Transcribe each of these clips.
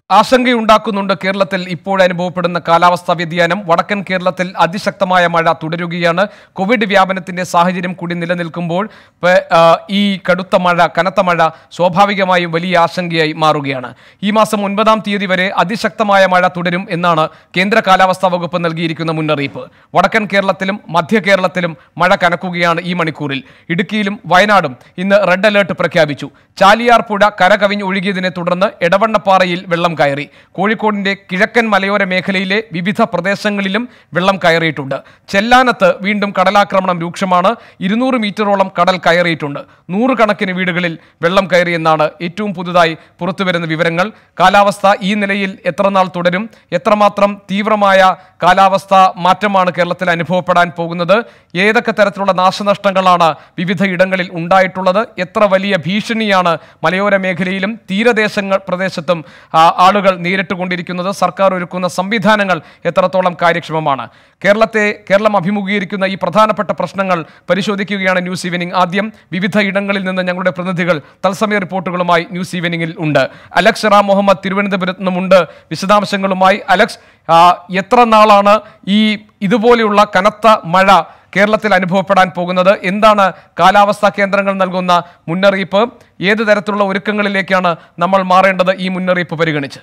ആശങ്കയുണ്ടാക്കുന്നുണ്ട് കേരളത്തിൽ ഇപ്പോൾ അനുഭവപ്പെടുന്ന കാലാവസ്ഥാ വ്യതിയാനം വടക്കൻ കേരളത്തിൽ അതിശക്തമായ മഴ തുടരുകയാണ് കോവിഡ് വ്യാപനത്തിന്റെ സാഹചര്യം കൂടി നിലനിൽക്കുമ്പോൾ പ- ആ, ഈ കടുത്ത മഴ കനത്ത മഴ സ്വാഭാവികമായും വലിയ ആശങ്കയായി മാറുകയാണ് ഈ മാസം ഒൻപതാം തീയതി വരെ അതിശക്തമായ മഴ തുടരും എന്നാണ് കേന്ദ്ര കാലാവസ്ഥാ വകുപ്പ് നൽകിയിരിക്കുന്ന മുന്നറിയിപ്പ് വടക്കൻ കേരളത്തിലും മധ്യ കേരളത്തിലും മഴ കനക്കുകയാണ് ഈ മണിക്കൂറിൽ ഇടുക്കിയിലും വയനാടും ഇന്ന് റെഡ് അലേർട്ട് പ്രഖ്യാപിച്ചു ചാലിയാർ പുഴ കരകവിഞ്ഞ് ഒഴുകിയതിനെ തുടർന്ന് എടവണ്ണപ്പാറയിൽ വെള്ളം കയറി കോഴിക്കോടിന്റെ കിഴക്കൻ മലയോര മേഖലയിലെ വിവിധ പ്രദേശങ്ങളിലും വെള്ളം കയറിയിട്ടുണ്ട് ചെല്ലാനത്ത് വീണ്ടും കടലാക്രമണം രൂക്ഷമാണ് ഇരുന്നൂറ് മീറ്ററോളം കടൽ കയറിയിട്ടുണ്ട് നൂറുകണക്കിന് വീടുകളിൽ വെള്ളം കയറിയെന്നാണ് ഏറ്റവും പുതുതായി പുറത്തുവരുന്ന വിവരങ്ങൾ കാലാവസ്ഥ ഈ നിലയിൽ എത്ര നാൾ തുടരും എത്രമാത്രം തീവ്രമായ കാലാവസ്ഥ മാറ്റമാണ് കേരളത്തിൽ അനുഭവപ്പെടാൻ പോകുന്നത് ഏതൊക്കെ തരത്തിലുള്ള നാശനഷ്ടങ്ങളാണ് വിവിധ ഇടങ്ങളിൽ ഉണ്ടായിട്ടുള്ളത് എത്ര വലിയ ഭീഷണിയാണ് മലയോര മേഖലയിലും തീരദേശങ്ങൾ പ്രദേശത്തും ആ, ആളുകൾ നേരിട്ടുകൊണ്ടിരിക്കുന്നത് സർക്കാർ ഒരുക്കുന്ന സംവിധാനങ്ങൾ എത്രത്തോളം കാര്യക്ഷമമാണ് കേരളത്തെ കേരളം അഭിമുഖീകരിക്കുന്ന ഈ പ്രധാനപ്പെട്ട പ്രശ്നങ്ങൾ പരിശോധിക്കുകയാണ് ന്യൂസ് ഈവനിംഗ് ആദ്യം വിവിധ ഇടങ്ങളിൽ നിന്ന് ഞങ്ങളുടെ പ്രതിനിധികൾ തത്സമയ റിപ്പോർട്ടുകളുമായി ന്യൂസ് ഈവനിംഗിൽ ഉണ്ട് അലക്സ് റാം മുഹമ്മദ് തിരുവനന്തപുരത്ത് നിന്നുമുണ്ട് വിശദാംശങ്ങളുമായി അലക്സ് ആ, എത്ര നാളാണ് ഈ ഇതുപോലെയുള്ള കനത്ത മഴ കേരളത്തിൽ അനുഭവപ്പെടാൻ പോകുന്നത് എന്താണ് കാലാവസ്ഥാ കേന്ദ്രങ്ങൾ നൽകുന്ന മുന്നറിയിപ്പ് ഏത് തരത്തിലുള്ള ഒരുക്കങ്ങളിലേക്കാണ് നമ്മൾ മാറേണ്ടത് ഈ മുന്നറിയിപ്പ് പരിഗണിച്ച്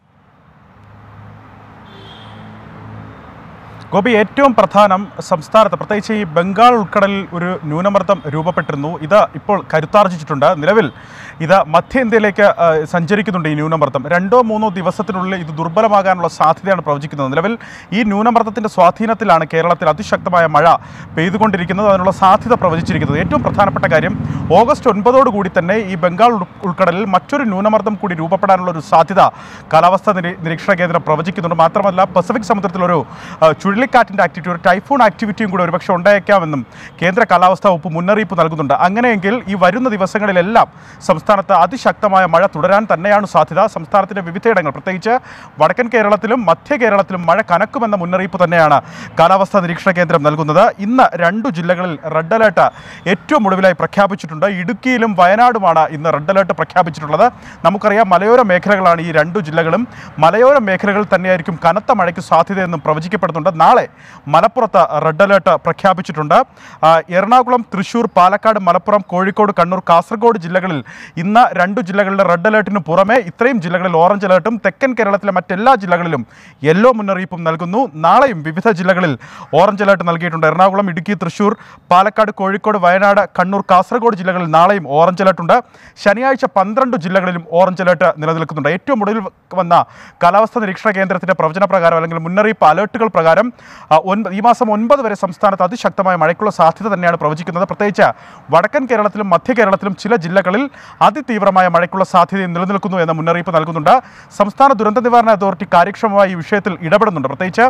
ഗോപി ഏറ്റവും പ്രധാനം സംസ്ഥാനത്ത് പ്രത്യേകിച്ച് ഈ ബംഗാൾ ഉൾക്കടലിൽ ഒരു ന്യൂനമർദ്ദം രൂപപ്പെട്ടിരുന്നു ഇത് ഇപ്പോൾ കരുത്താർജിച്ചിട്ടുണ്ട് നിലവിൽ ഇത് മധ്യേന്ത്യയിലേക്ക് ആ, സഞ്ചരിക്കുന്നുണ്ട് ഈ ന്യൂനമർദ്ദം രണ്ടോ മൂന്നോ ദിവസത്തിനുള്ളിൽ ഇത് ദുർബലമാകാനുള്ള സാധ്യതയാണ് പ്രവചിക്കുന്നത് നിലവിൽ ഈ ന്യൂനമർദ്ദത്തിൻ്റെ സ്വാധീനത്തിലാണ് കേരളത്തിൽ അതിശക്തമായ മഴ പെയ്തുകൊണ്ടിരിക്കുന്നത് അതിനുള്ള സാധ്യത പ്രവചിച്ചിരിക്കുന്നത് ഏറ്റവും പ്രധാനപ്പെട്ട കാര്യം ഓഗസ്റ്റ് ഒൻപതോടുകൂടി തന്നെ ഈ ബംഗാൾ ഉൾ- ഉൾക്കടലിൽ മറ്റൊരു ന്യൂനമർദ്ദം കൂടി രൂപപ്പെടാനുള്ള ഒരു സാധ്യത കാലാവസ്ഥാ നിരീ- നിരീക്ഷണ കേന്ദ്രം പ്രവചിക്കുന്നുണ്ട് മാത്രമല്ല പസഫിക് സമുദ്രത്തിലൊരു ആ, ചുഴലിക്കാറ്റിൻ്റെ ആക്ടിവിറ്റി ഒരു ടൈഫൂൺ ആക്ടിവിറ്റിയും കൂടി ഒരുപക്ഷെ ഉണ്ടായേക്കാമെന്നും കേന്ദ്ര കാലാവസ്ഥാ വകുപ്പ് മുന്നറിയിപ്പ് നൽകുന്നുണ്ട് അങ്ങനെയെങ്കിൽ ഈ വരുന്ന ദിവസങ്ങളിലെല്ലാം സംസ്ഥാനത്ത് അതിശക്തമായ മഴ തുടരാൻ തന്നെയാണ് സാധ്യത സംസ്ഥാനത്തിൻ്റെ വിവിധയിടങ്ങൾ പ്രത്യേകിച്ച് വടക്കൻ കേരളത്തിലും മധ്യ കേരളത്തിലും മഴ കനക്കുമെന്ന മുന്നറിയിപ്പ് തന്നെയാണ് കാലാവസ്ഥാ നിരീക്ഷണ കേന്ദ്രം നൽകുന്നത് ഇന്ന് രണ്ടു ജില്ലകളിൽ റെഡ് അലേർട്ട് ഏറ്റവും ഒടുവിലായി പ്രഖ്യാപിച്ചിട്ടുണ്ട് ഇടുക്കിയിലും വയനാടുമാണ് ഇന്ന് റെഡ് അലേർട്ട് പ്രഖ്യാപിച്ചിട്ടുള്ളത് നമുക്കറിയാം മലയോര മേഖലകളാണ് ഈ രണ്ടു ജില്ലകളും മലയോര മേഖലകളിൽ തന്നെയായിരിക്കും കനത്ത മഴയ്ക്ക് സാധ്യതയെന്നും പ്രവചിക്കപ്പെടുന്നുണ്ട് നാളെ മലപ്പുറത്ത് റെഡ് അലേർട്ട് പ്രഖ്യാപിച്ചിട്ടുണ്ട് ആ, എറണാകുളം തൃശൂർ പാലക്കാട് മലപ്പുറം കോഴിക്കോട് കണ്ണൂർ കാസർഗോഡ് ജില്ലകളിൽ ഇന്ന് രണ്ടു ജില്ലകളിലെ റെഡ് അലേർട്ടിന് പുറമെ ഇത്രയും ജില്ലകളിൽ ഓറഞ്ച് അലേർട്ടും തെക്കൻ കേരളത്തിലെ മറ്റെല്ലാ ജില്ലകളിലും യെല്ലോ മുന്നറിയിപ്പും നൽകുന്നു നാളെയും വിവിധ ജില്ലകളിൽ ഓറഞ്ച് അലേർട്ട് നൽകിയിട്ടുണ്ട് എറണാകുളം ഇടുക്കി തൃശൂർ പാലക്കാട് കോഴിക്കോട് വയനാട് കണ്ണൂർ കാസർഗോഡ് ജില്ലകളിൽ നാളെയും ഓറഞ്ച് അലേർട്ടുണ്ട് ശനിയാഴ്ച പന്ത്രണ്ട് ജില്ലകളിലും ഓറഞ്ച് അലേർട്ട് നിലനിൽക്കുന്നുണ്ട് ഏറ്റവും ഒടുവിൽ വന്ന കാലാവസ്ഥാ നിരീക്ഷണ കേന്ദ്രത്തിന്റെ പ്രവചന പ്രകാരം അല്ലെങ്കിൽ മുന്നറിയിപ്പ് അലേർട്ടുകൾ പ്രകാരം ആ, ഒൻപത് ഈ മാസം ഒൻപത് വരെ സംസ്ഥാനത്ത് അതിശക്തമായ മഴയ്ക്കുള്ള സാധ്യത തന്നെയാണ് പ്രവചിക്കുന്നത് പ്രത്യേകിച്ച് വടക്കൻ കേരളത്തിലും മധ്യ കേരളത്തിലും ചില ജില്ലകളിൽ അതിതീവ്രമായ മഴയ്ക്കുള്ള സാധ്യതയും നിലനിൽക്കുന്നു എന്ന മുന്നറിയിപ്പ് നൽകുന്നുണ്ട് സംസ്ഥാന ദുരന്ത നിവാരണ അതോറിറ്റി കാര്യക്ഷമമായി ഈ വിഷയത്തിൽ ഇടപെടുന്നുണ്ട് പ്രത്യേകിച്ച്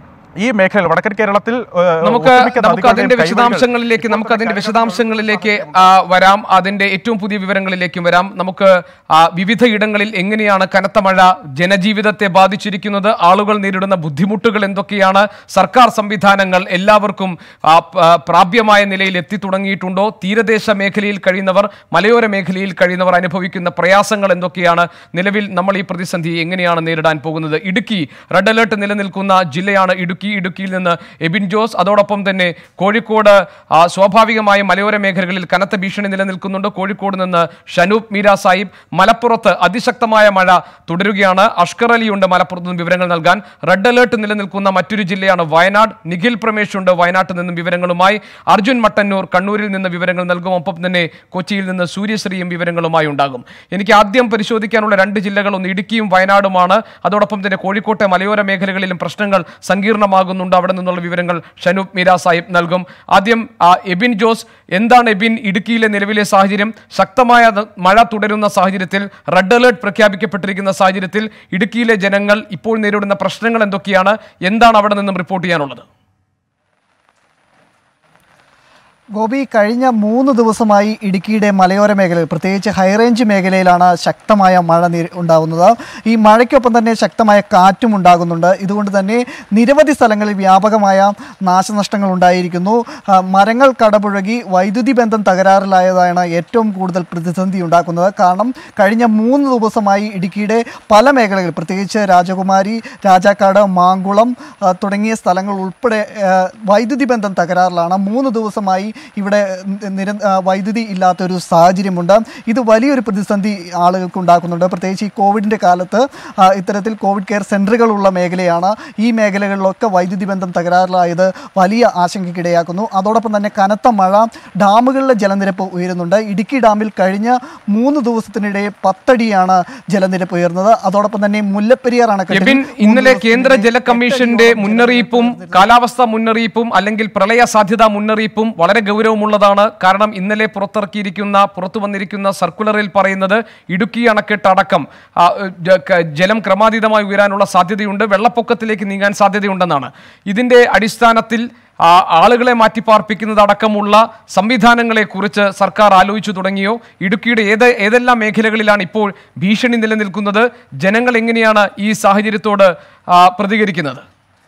ഈ മേഖലയിൽ വടക്കൻ കേരളത്തിൽ ഏഹ്, നമുക്ക് ഒട്ടുമിക്ക നമുക്ക് നദികളുടെയും അതിന്റെ കൈവഴികൾ വിശദാംശങ്ങളിലേക്ക് നമുക്ക് അതിന്റെ വിശദാംശങ്ങളിലേക്ക് ആ, വരാം അതിന്റെ ഏറ്റവും പുതിയ വിവരങ്ങളിലേക്കും വരാം നമുക്ക് ആ, വിവിധ ഇടങ്ങളിൽ എങ്ങനെയാണ് കനത്ത മഴ ജനജീവിതത്തെ ബാധിച്ചിരിക്കുന്നത് ആളുകൾ നേരിടുന്ന ബുദ്ധിമുട്ടുകൾ എന്തൊക്കെയാണ് സർക്കാർ സംവിധാനങ്ങൾ എല്ലാവർക്കും ആ, പ- പ്രാപ്യമായ നിലയിൽ എത്തി തുടങ്ങിയിട്ടുണ്ടോ തീരദേശ മേഖലയിൽ കഴിയുന്നവർ മലയോര മേഖലയിൽ കഴിയുന്നവർ അനുഭവിക്കുന്ന പ്രയാസങ്ങൾ എന്തൊക്കെയാണ് നിലവിൽ നമ്മൾ ഈ പ്രതിസന്ധി എങ്ങനെയാണ് നേരിടാൻ പോകുന്നത് ഇടുക്കി റെഡ് അലേർട്ട് നിലനിൽക്കുന്ന ജില്ലയാണ് ഇടുക്കി ഇടുക്കിയിൽ നിന്ന് എബിൻ ജോസ് അതോടൊപ്പം തന്നെ കോഴിക്കോട് ആ, സ്വാഭാവികമായും മലയോര മേഖലകളിൽ കനത്ത ഭീഷണി നിലനിൽക്കുന്നുണ്ട് കോഴിക്കോട് നിന്ന് ഷനൂപ് മീര സാഹിബ് മലപ്പുറത്ത് അതിശക്തമായ മഴ തുടരുകയാണ് അഷ്കർ അലിയുണ്ട് മലപ്പുറത്ത് നിന്നും വിവരങ്ങൾ നൽകാൻ റെഡ് അലേർട്ട് നിലനിൽക്കുന്ന മറ്റൊരു ജില്ലയാണ് വയനാട് നിഖിൽ പ്രമേഷ് ഉണ്ട് വയനാട്ടിൽ നിന്നും വിവരങ്ങളുമായി അർജുൻ മട്ടന്നൂർ കണ്ണൂരിൽ നിന്ന് വിവരങ്ങൾ നൽകും ഒപ്പം തന്നെ കൊച്ചിയിൽ നിന്ന് സൂര്യശ്രീയും വിവരങ്ങളുമായി ഉണ്ടാകും എനിക്ക് ആദ്യം പരിശോധിക്കാനുള്ള രണ്ട് ജില്ലകൾ ഒന്ന് ഇടുക്കിയും വയനാടുമാണ് അതോടൊപ്പം തന്നെ കോഴിക്കോട്ടെ മലയോര മേഖലകളിലും പ്രശ്നങ്ങൾ സങ്കീർണമാകുന്നുണ്ട് അവിടെ നിന്നുള്ള വിവരങ്ങൾ ഷനൂപ് മീര സാഹിബ് നൽകും ആദ്യം ആ, എബിൻ ജോസ് എന്താണ് എബിൻ ഇടുക്കിയിലെ നിലവിലെ സാഹചര്യം ശക്തമായ ത- മഴ തുടരുന്ന സാഹചര്യത്തിൽ റെഡ് അലേർട്ട് പ്രഖ്യാപിക്കപ്പെട്ടിരിക്കുന്ന സാഹചര്യത്തിൽ ഇടുക്കിയിലെ ജനങ്ങൾ ഇപ്പോൾ നേരിടുന്ന പ്രശ്നങ്ങൾ എന്തൊക്കെയാണ് എന്താണ് അവിടെ നിന്നും റിപ്പോർട്ട് ചെയ്യാനുള്ളത് ഗോപി കഴിഞ്ഞ മൂന്ന് ദിവസമായി ഇടുക്കിയുടെ മലയോര മേഖലയിൽ പ്രത്യേകിച്ച് ഹൈറേഞ്ച് മേഖലയിലാണ് ശക്തമായ മഴ നേരി- ഉണ്ടാകുന്നത് ഈ മഴയ്ക്കൊപ്പം തന്നെ ശക്തമായ കാറ്റും ഉണ്ടാകുന്നുണ്ട് ഇതുകൊണ്ട് തന്നെ നിരവധി സ്ഥലങ്ങളിൽ വ്യാപകമായ നാശനഷ്ടങ്ങൾ ഉണ്ടായിരിക്കുന്നു ആ, മരങ്ങൾ കടപുഴകി വൈദ്യുതി ബന്ധം തകരാറിലായതാണ് ഏറ്റവും കൂടുതൽ പ്രതിസന്ധി ഉണ്ടാക്കുന്നത് കാരണം കഴിഞ്ഞ മൂന്ന് ദിവസമായി ഇടുക്കിയുടെ പല മേഖലകളിൽ പ്രത്യേകിച്ച് രാജകുമാരി രാജാക്കാട് മാങ്കുളം ആ, തുടങ്ങിയ സ്ഥലങ്ങൾ ഉൾപ്പെടെ ആ, വൈദ്യുതി ബന്ധം തകരാറിലാണ് മൂന്ന് ദിവസമായി ഇവിടെ നിര ആ, വൈദ്യുതി ഇല്ലാത്തൊരു സാഹചര്യമുണ്ട് ഇത് വലിയൊരു പ്രതിസന്ധി ആളുകൾക്ക് ഉണ്ടാക്കുന്നുണ്ട് പ്രത്യേകിച്ച് ഈ കോവിഡിൻ്റെ കാലത്ത് ആ, ഇത്തരത്തിൽ കോവിഡ് കെയർ സെൻ്ററുകളുള്ള മേഖലയാണ് ഈ മേഖലകളിലൊക്കെ വൈദ്യുതി ബന്ധം തകരാറിലായത് വലിയ ആശങ്കയ്ക്കിടയാക്കുന്നു അതോടൊപ്പം തന്നെ കനത്ത മഴ ഡാമുകളിലെ ജലനിരപ്പ് ഉയരുന്നുണ്ട് ഇടുക്കി ഡാമിൽ കഴിഞ്ഞ മൂന്ന് ദിവസത്തിനിടെ പത്തടിയാണ് ജലനിരപ്പ് ഉയർന്നത് അതോടൊപ്പം തന്നെ മുല്ലപ്പെരിയാർ അണക്കെട്ടിൽ എബിൻ മൂന്ന് ഇന്നലെ കേന്ദ്ര ദിവസത്തിനിടെ ജല കമ്മീഷന്റെ എട്ടടിയോളം മുന്നറിയിപ്പും കാലാവസ്ഥാ മുന്നറിയിപ്പും അല്ലെങ്കിൽ പ്രളയ സാധ്യതാ മുന്നറിയിപ്പും വളരെ ഗൗരവമുള്ളതാണ് കാരണം ഇന്നലെ പുറത്തിറക്കിയിരിക്കുന്ന പുറത്തു വന്നിരിക്കുന്ന സർക്കുലറിൽ പറയുന്നത് ഇടുക്കി അണക്കെട്ട് അടക്കം ആ, ജ- ക- ജലം ക്രമാതീതമായി ഉയരാനുള്ള സാധ്യതയുണ്ട് വെള്ളപ്പൊക്കത്തിലേക്ക് നീങ്ങാൻ സാധ്യതയുണ്ടെന്നാണ് ഇതിന്റെ അടിസ്ഥാനത്തിൽ ആ, ആളുകളെ മാറ്റിപ്പാർപ്പിക്കുന്നതടക്കമുള്ള സംവിധാനങ്ങളെ കുറിച്ച് സർക്കാർ ആലോചിച്ചു തുടങ്ങിയോ ഇടുക്കിയുടെ ഏത് ഏതെല്ലാം മേഖലകളിലാണ് ഇപ്പോൾ ഭീഷണി നിലനിൽക്കുന്നത് ജനങ്ങൾ എങ്ങനെയാണ് ഈ സാഹചര്യത്തോട് ആ, പ്രതികരിക്കുന്നത്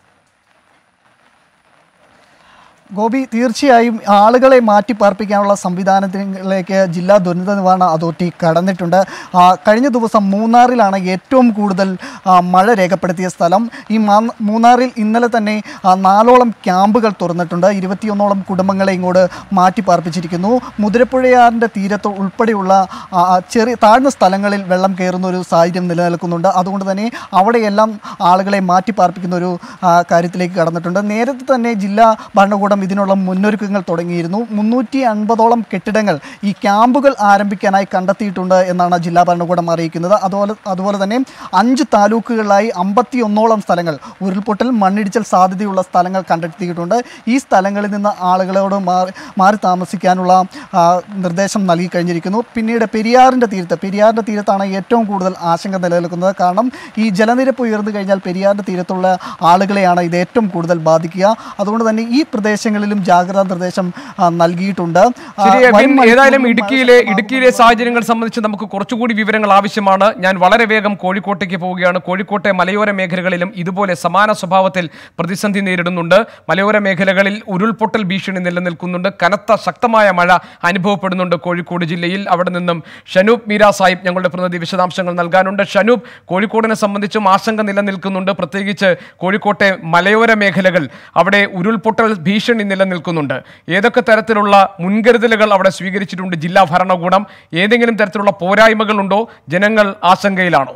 ഗോപി തീർച്ചയായും ആളുകളെ മാറ്റി പാർപ്പിക്കാനുള്ള സംവിധാനത്തിലേക്ക് ജില്ലാ ദുരന്ത നിവാരണ അതോറിറ്റി കടന്നിട്ടുണ്ട് ആ, കഴിഞ്ഞ ദിവസം മൂന്നാറിലാണ് ഏറ്റവും കൂടുതൽ ആ, മഴ രേഖപ്പെടുത്തിയ സ്ഥലം ഈ മാ- മൂന്നാറിൽ ഇന്നലെ തന്നെ ആ, നാലോളം ക്യാമ്പുകൾ തുറന്നിട്ടുണ്ട് ഇരുപത്തിയൊന്നോളം കുടുംബങ്ങളെ ഇങ്ങോട്ട് മാറ്റി പാർപ്പിച്ചിരിക്കുന്നു മുതിരപ്പുഴയാറിൻ്റെ തീരത്ത് ഉൾപ്പെടെയുള്ള ആ, ആ, ചെറിയ താഴ്ന്ന സ്ഥലങ്ങളിൽ വെള്ളം കയറുന്ന ഒരു സാഹചര്യം നിലനിൽക്കുന്നുണ്ട് അതുകൊണ്ട് തന്നെ അവിടെയെല്ലാം ആളുകളെ മാറ്റി പാർപ്പിക്കുന്ന ഒരു ആ, കാര്യത്തിലേക്ക് കടന്നിട്ടുണ്ട് നേരത്തെ തന്നെ ജില്ലാ ഭരണകൂടം ഇതിനുള്ള മുന്നൊരുക്കങ്ങൾ തുടങ്ങിയിരുന്നു മുന്നൂറ്റി അൻപതോളം കെട്ടിടങ്ങൾ ഈ ക്യാമ്പുകൾ ആരംഭിക്കാനായി കണ്ടെത്തിയിട്ടുണ്ട് എന്നാണ് ജില്ലാ ഭരണകൂടം അറിയിക്കുന്നത് അതുപോലെ അതുപോലെ തന്നെ അഞ്ച് താലൂക്കുകളിലായി അമ്പത്തി ഒന്നോളം സ്ഥലങ്ങൾ ഉരുൾപൊട്ടൽ മണ്ണിടിച്ചൽ സാധ്യതയുള്ള സ്ഥലങ്ങൾ കണ്ടെത്തിയിട്ടുണ്ട് ഈ സ്ഥലങ്ങളിൽ നിന്ന് ആളുകളോട് മാറി മാറി താമസിക്കാനുള്ള ആ, നിർദ്ദേശം നൽകി കഴിഞ്ഞിരിക്കുന്നു പിന്നീട് പെരിയാറിൻ്റെ തീരത്ത് പെരിയാറിൻ്റെ തീരത്താണ് ഏറ്റവും കൂടുതൽ ആശങ്ക നിലനിൽക്കുന്നത് കാരണം ഈ ജലനിരപ്പ് ഉയർന്നു കഴിഞ്ഞാൽ പെരിയാറിൻ്റെ തീരത്തുള്ള ആളുകളെയാണ് ഇത് ഏറ്റവും കൂടുതൽ ബാധിക്കുക അതുകൊണ്ട് തന്നെ ഈ പ്രദേശങ്ങളിലും ജാഗ്രതാ നിർദ്ദേശം ആ, നൽകിയിട്ടുണ്ട് ആ, ശരി വരും എബിൻ ഏതായാലും മണിക്കൂറിൽ ഇടുക്കിയിലെ മഴ ഇടുക്കിയിലെ സാഹചര്യങ്ങൾ സംബന്ധിച്ച് നമുക്ക് കുറച്ചുകൂടി വിവരങ്ങൾ ആവശ്യമാണ് ഞാൻ വളരെ വേഗം കോഴിക്കോട്ടേക്ക് പോവുകയാണ് കോഴിക്കോട്ടെ മലയോര മേഖലകളിലും ഇതുപോലെ സമാന സ്വഭാവത്തിൽ പ്രതിസന്ധി നേരിടുന്നുണ്ട് മലയോര മേഖലകളിൽ ഉരുൾപൊട്ടൽ ഭീഷണി നിലനിൽക്കുന്നുണ്ട് കനത്ത ശക്തമായ മഴ അനുഭവപ്പെടുന്നുണ്ട് കോഴിക്കോട് ജില്ലയിൽ അവിടെ നിന്നും ഷനൂപ് മീര സാഹിബ് ഞങ്ങളുടെ പ്രതിനിധി വിശദാംശങ്ങൾ നൽകാനുണ്ട് ഷനൂപ് കോഴിക്കോടിനെ സംബന്ധിച്ചും ആശങ്ക നിലനിൽക്കുന്നുണ്ട് പ്രത്യേകിച്ച് കോഴിക്കോട്ടെ മലയോര മേഖലകൾ അവിടെ ഉരുൾപൊട്ടൽ ഭീഷണി നിലനിൽക്കുന്നുണ്ട് ഏതൊക്കെ തരത്തിലുള്ള മുൻകരുതലുകൾ അവിടെ സ്വീകരിച്ചിട്ടുണ്ട് ജില്ലാ ഭരണകൂടം ഏതെങ്കിലും തരത്തിലുള്ള പോരായ്മകളുണ്ടോ ജനങ്ങൾ ആശങ്കയിലാണോ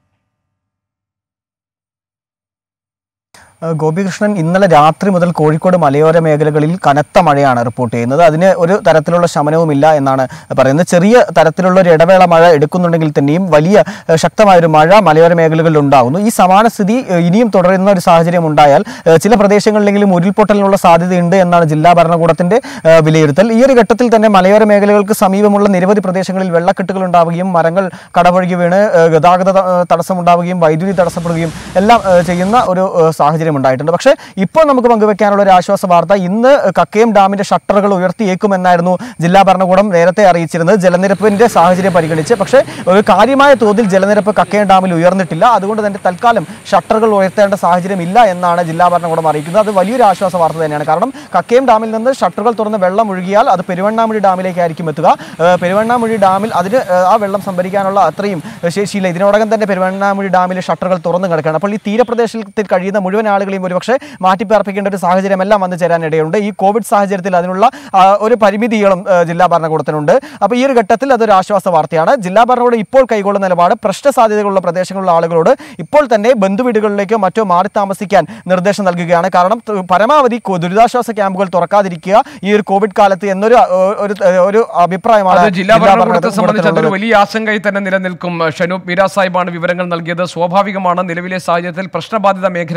ഏഹ് ഗോപികൃഷ്ണൻ ഇന്നലെ രാത്രി മുതൽ കോഴിക്കോട് മലയോര മേഖലകളിൽ കനത്ത മഴയാണ് റിപ്പോർട്ട് ചെയ്യുന്നത് അതിന് ഒരു തരത്തിലുള്ള ശമനവുമില്ല എന്നാണ് പറയുന്നത് ചെറിയ തരത്തിലുള്ള ഒരു ഇടവേള മഴ എടുക്കുന്നുണ്ടെങ്കിൽ തന്നെയും വലിയ ഏഹ് ശക്തമായ ഒരു മഴ മലയോര മേഖലകളിൽ ഉണ്ടാകുന്നു ഈ സമാന സ്ഥിതി ഏഹ് ഇനിയും തുടരുന്ന ഒരു സാഹചര്യം ഉണ്ടായാൽ ഏഹ് ചില പ്രദേശങ്ങളിലെങ്കിലും ഉരുൾപൊട്ടലിനുള്ള സാധ്യതയുണ്ട് എന്നാണ് ജില്ലാ ഭരണകൂടത്തിന്റെ ഏഹ് വിലയിരുത്തൽ ഈ ഒരു ഘട്ടത്തിൽ തന്നെ മലയോര മേഖലകൾക്ക് സമീപമുള്ള നിരവധി പ്രദേശങ്ങളിൽ വെള്ളക്കെട്ടുകൾ ഉണ്ടാവുകയും മരങ്ങൾ കടപുഴകി വീണ് ഏഹ് ഗതാഗത ത- ഏഹ് തടസ്സമുണ്ടാവുകയും വൈദ്യുതി തടസ്സപ്പെടുകയും എല്ലാം ഏഹ് ചെയ്യുന്ന ഒരു ഏഹ് സാഹചര്യം ഉണ്ടായിട്ടുണ്ട് പക്ഷേ ഇപ്പോൾ നമുക്ക് പങ്കുവെക്കാനുള്ള ഒരു ആശ്വാസ വാർത്ത ഇന്ന് കക്കയം ഡാമിന്റെ ഷട്ടറുകൾ ഉയർത്തിയേക്കുമെന്നായിരുന്നു ജില്ലാ ഭരണകൂടം നേരത്തെ അറിയിച്ചിരുന്നത് ജലനിരപ്പിന്റെ സാഹചര്യം പരിഗണിച്ച് പക്ഷേ ഒരു കാര്യമായ തോതിൽ ജലനിരപ്പ് കക്കയം ഡാമിൽ ഉയർന്നിട്ടില്ല അതുകൊണ്ട് തന്നെ തൽക്കാലം ഷട്ടറുകൾ ഉയർത്തേണ്ട സാഹചര്യം ഇല്ല എന്നാണ് ജില്ലാ ഭരണകൂടം അറിയിക്കുന്നത് അത് വലിയൊരു ആശ്വാസ വാർത്ത തന്നെയാണ് കാരണം കക്കയം ഡാമിൽ നിന്ന് ഷട്ടറുകൾ തുറന്ന് വെള്ളം ഒഴുകിയാൽ അത് പെരുവണ്ണാമുഴി ഡാമിലേക്കായിരിക്കും എത്തുക ഏഹ് പെരുവണ്ണാമുഴി ഡാമിൽ അതിന് ഏഹ് ആ വെള്ളം സംഭരിക്കാനുള്ള അത്രയും ഏഹ് ശേഷിയില്ല ഇതിനോടകം തന്നെ പെരുവണ്ണാമുഴി ഡാമിലെ ഷട്ടറുകൾ തുറന്നു കിടക്കുകയാണ് അപ്പോൾ ഈ തീരപ്രദേശത്തിൽ കഴിയുന്ന മുഴുവൻ ആളുകളെയും ഒരുപക്ഷെ മാറ്റിപ്പാർപ്പിക്കേണ്ട ഒരു സാഹചര്യം എല്ലാം വന്നു ചേരാൻ ഇടയുണ്ട് ഈ കോവിഡ് സാഹചര്യത്തിൽ അതിനുള്ള ആ, ഒരു പരിമിതികളും ഏഹ് ജില്ലാ ഭരണകൂടത്തിനുണ്ട് അപ്പോൾ ഈ ഒരു ഘട്ടത്തിൽ അതൊരു ആശ്വാസ വാർത്തയാണ് ജില്ലാ ഭരണകൂടം ഇപ്പോൾ കൈക്കൊള്ളുന്ന നിലപാട് പ്രശ്ന സാധ്യതകളുള്ള പ്രദേശങ്ങളിലുള്ള ആളുകളോട് ഇപ്പോൾ തന്നെ ബന്ധുവീടുകളിലേക്കോ മറ്റോ മാറി താമസിക്കാൻ നിർദ്ദേശം നൽകുകയാണ് കാരണം ത- പരമാവധി കൊ- ദുരിതാശ്വാസ ക്യാമ്പുകൾ തുറക്കാതിരിക്കുക ഈ ഒരു കോവിഡ് കാലത്ത് എന്നൊരു ആ, ഒരു ഒരു അഭിപ്രായമാണ് അത് ജില്ലാ ഭരണകൂടത്തെ ഭരണകൂടത്തിനുള്ളത്. സംബന്ധിച്ച് അതൊരു വലിയ ആശങ്കയിൽ തന്നെ നിലനിൽക്കും ഷനൂപ് മീര സാഹിബാണ് വിവരങ്ങൾ നൽകിയത് സ്വാഭാവികമാണ് നിലവിലെ സാഹചര്യത്തിൽ പ്രശ്നബാധിത മേഖലകളിലുള്ളവർ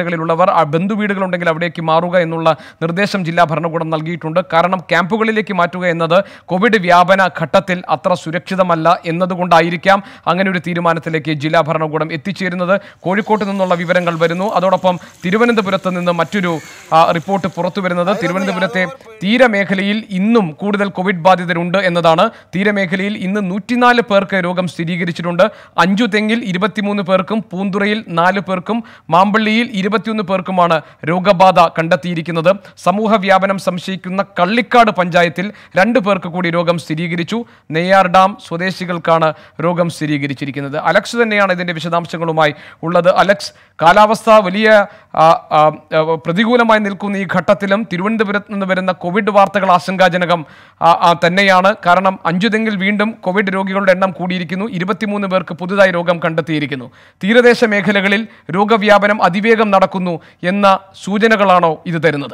വീടുകളുള്ളവർ ആ ബന്ധുവീടുകളുണ്ടെങ്കിൽ അവിടേക്ക് മാറുക എന്നുള്ള നിർദ്ദേശം ജില്ലാ ഭരണകൂടം നൽകിയിട്ടുണ്ട് കാരണം ക്യാമ്പുകളിലേക്ക് മാറ്റുക എന്നത് കോവിഡ് വ്യാപന ഘട്ടത്തിൽ അത്ര സുരക്ഷിതമല്ല എന്നതുകൊണ്ടായിരിക്കാം അങ്ങനെ ഒരു തീരുമാനത്തിലേക്ക് ജില്ലാ ഭരണകൂടം എത്തിച്ചേരുന്നത് കോഴിക്കോട്ട് നിന്നുള്ള വിവരങ്ങൾ വരുന്നു അതോടൊപ്പം തിരുവനന്തപുരത്ത് നിന്ന് മറ്റൊരു ആ, റിപ്പോർട്ട് പുറത്തു വരുന്നത് തിരുവനന്തപുരത്തെ തീരമേഖലയിൽ ഇന്നും കൂടുതൽ കോവിഡ് ബാധിതരുണ്ട് എന്നതാണ് തീരമേഖലയിൽ ഇന്ന് നൂറ്റിനാല് പേർക്ക് രോഗം സ്ഥിരീകരിച്ചിട്ടുണ്ട് അഞ്ചു തെങ്ങിൽ ഇരുപത്തിമൂന്ന് പേർക്കും പൂന്തുറയിൽ നാല് പേർക്കും മാമ്പള്ളിയിൽ ഇരുപത്തിയൊന്ന് പേർക്കുമാണ് രോഗബാധ കണ്ടെത്തിയിരിക്കുന്നത് സമൂഹ വ്യാപനം സംശയിക്കുന്ന കള്ളിക്കാട് പഞ്ചായത്തിൽ രണ്ട് പേർക്ക് കൂടി രോഗം സ്ഥിരീകരിച്ചു നെയ്യാർ ഡാം സ്വദേശികൾക്കാണ് രോഗം സ്ഥിരീകരിച്ചിരിക്കുന്നത് അലക്സ് തന്നെയാണ് ഇതിന്റെ വിശദാംശങ്ങളുമായി ഉള്ളത് അലക്സ് കാലാവസ്ഥ വലിയ ആ, ആ, ആ, പ്രതികൂലമായി നിൽക്കുന്ന ഈ ഘട്ടത്തിലും തിരുവനന്തപുരത്ത് നിന്ന് വരുന്ന കോവിഡ് വാർത്തകൾ ആശങ്കാജനകം ആ, ആ, തന്നെയാണ് കാരണം അഞ്ചുതെങ്കിൽ വീണ്ടും കോവിഡ് രോഗികളുടെ എണ്ണം കൂടിയിരിക്കുന്നു ഇരുപത്തിമൂന്ന് പേർക്ക് പുതുതായി രോഗം കണ്ടെത്തിയിരിക്കുന്നു തീരദേശ മേഖലകളിൽ രോഗവ്യാപനം അതിവേഗം നടക്കുന്നു എന്ന സൂചനകളാണോ ഇത് തരുന്നത്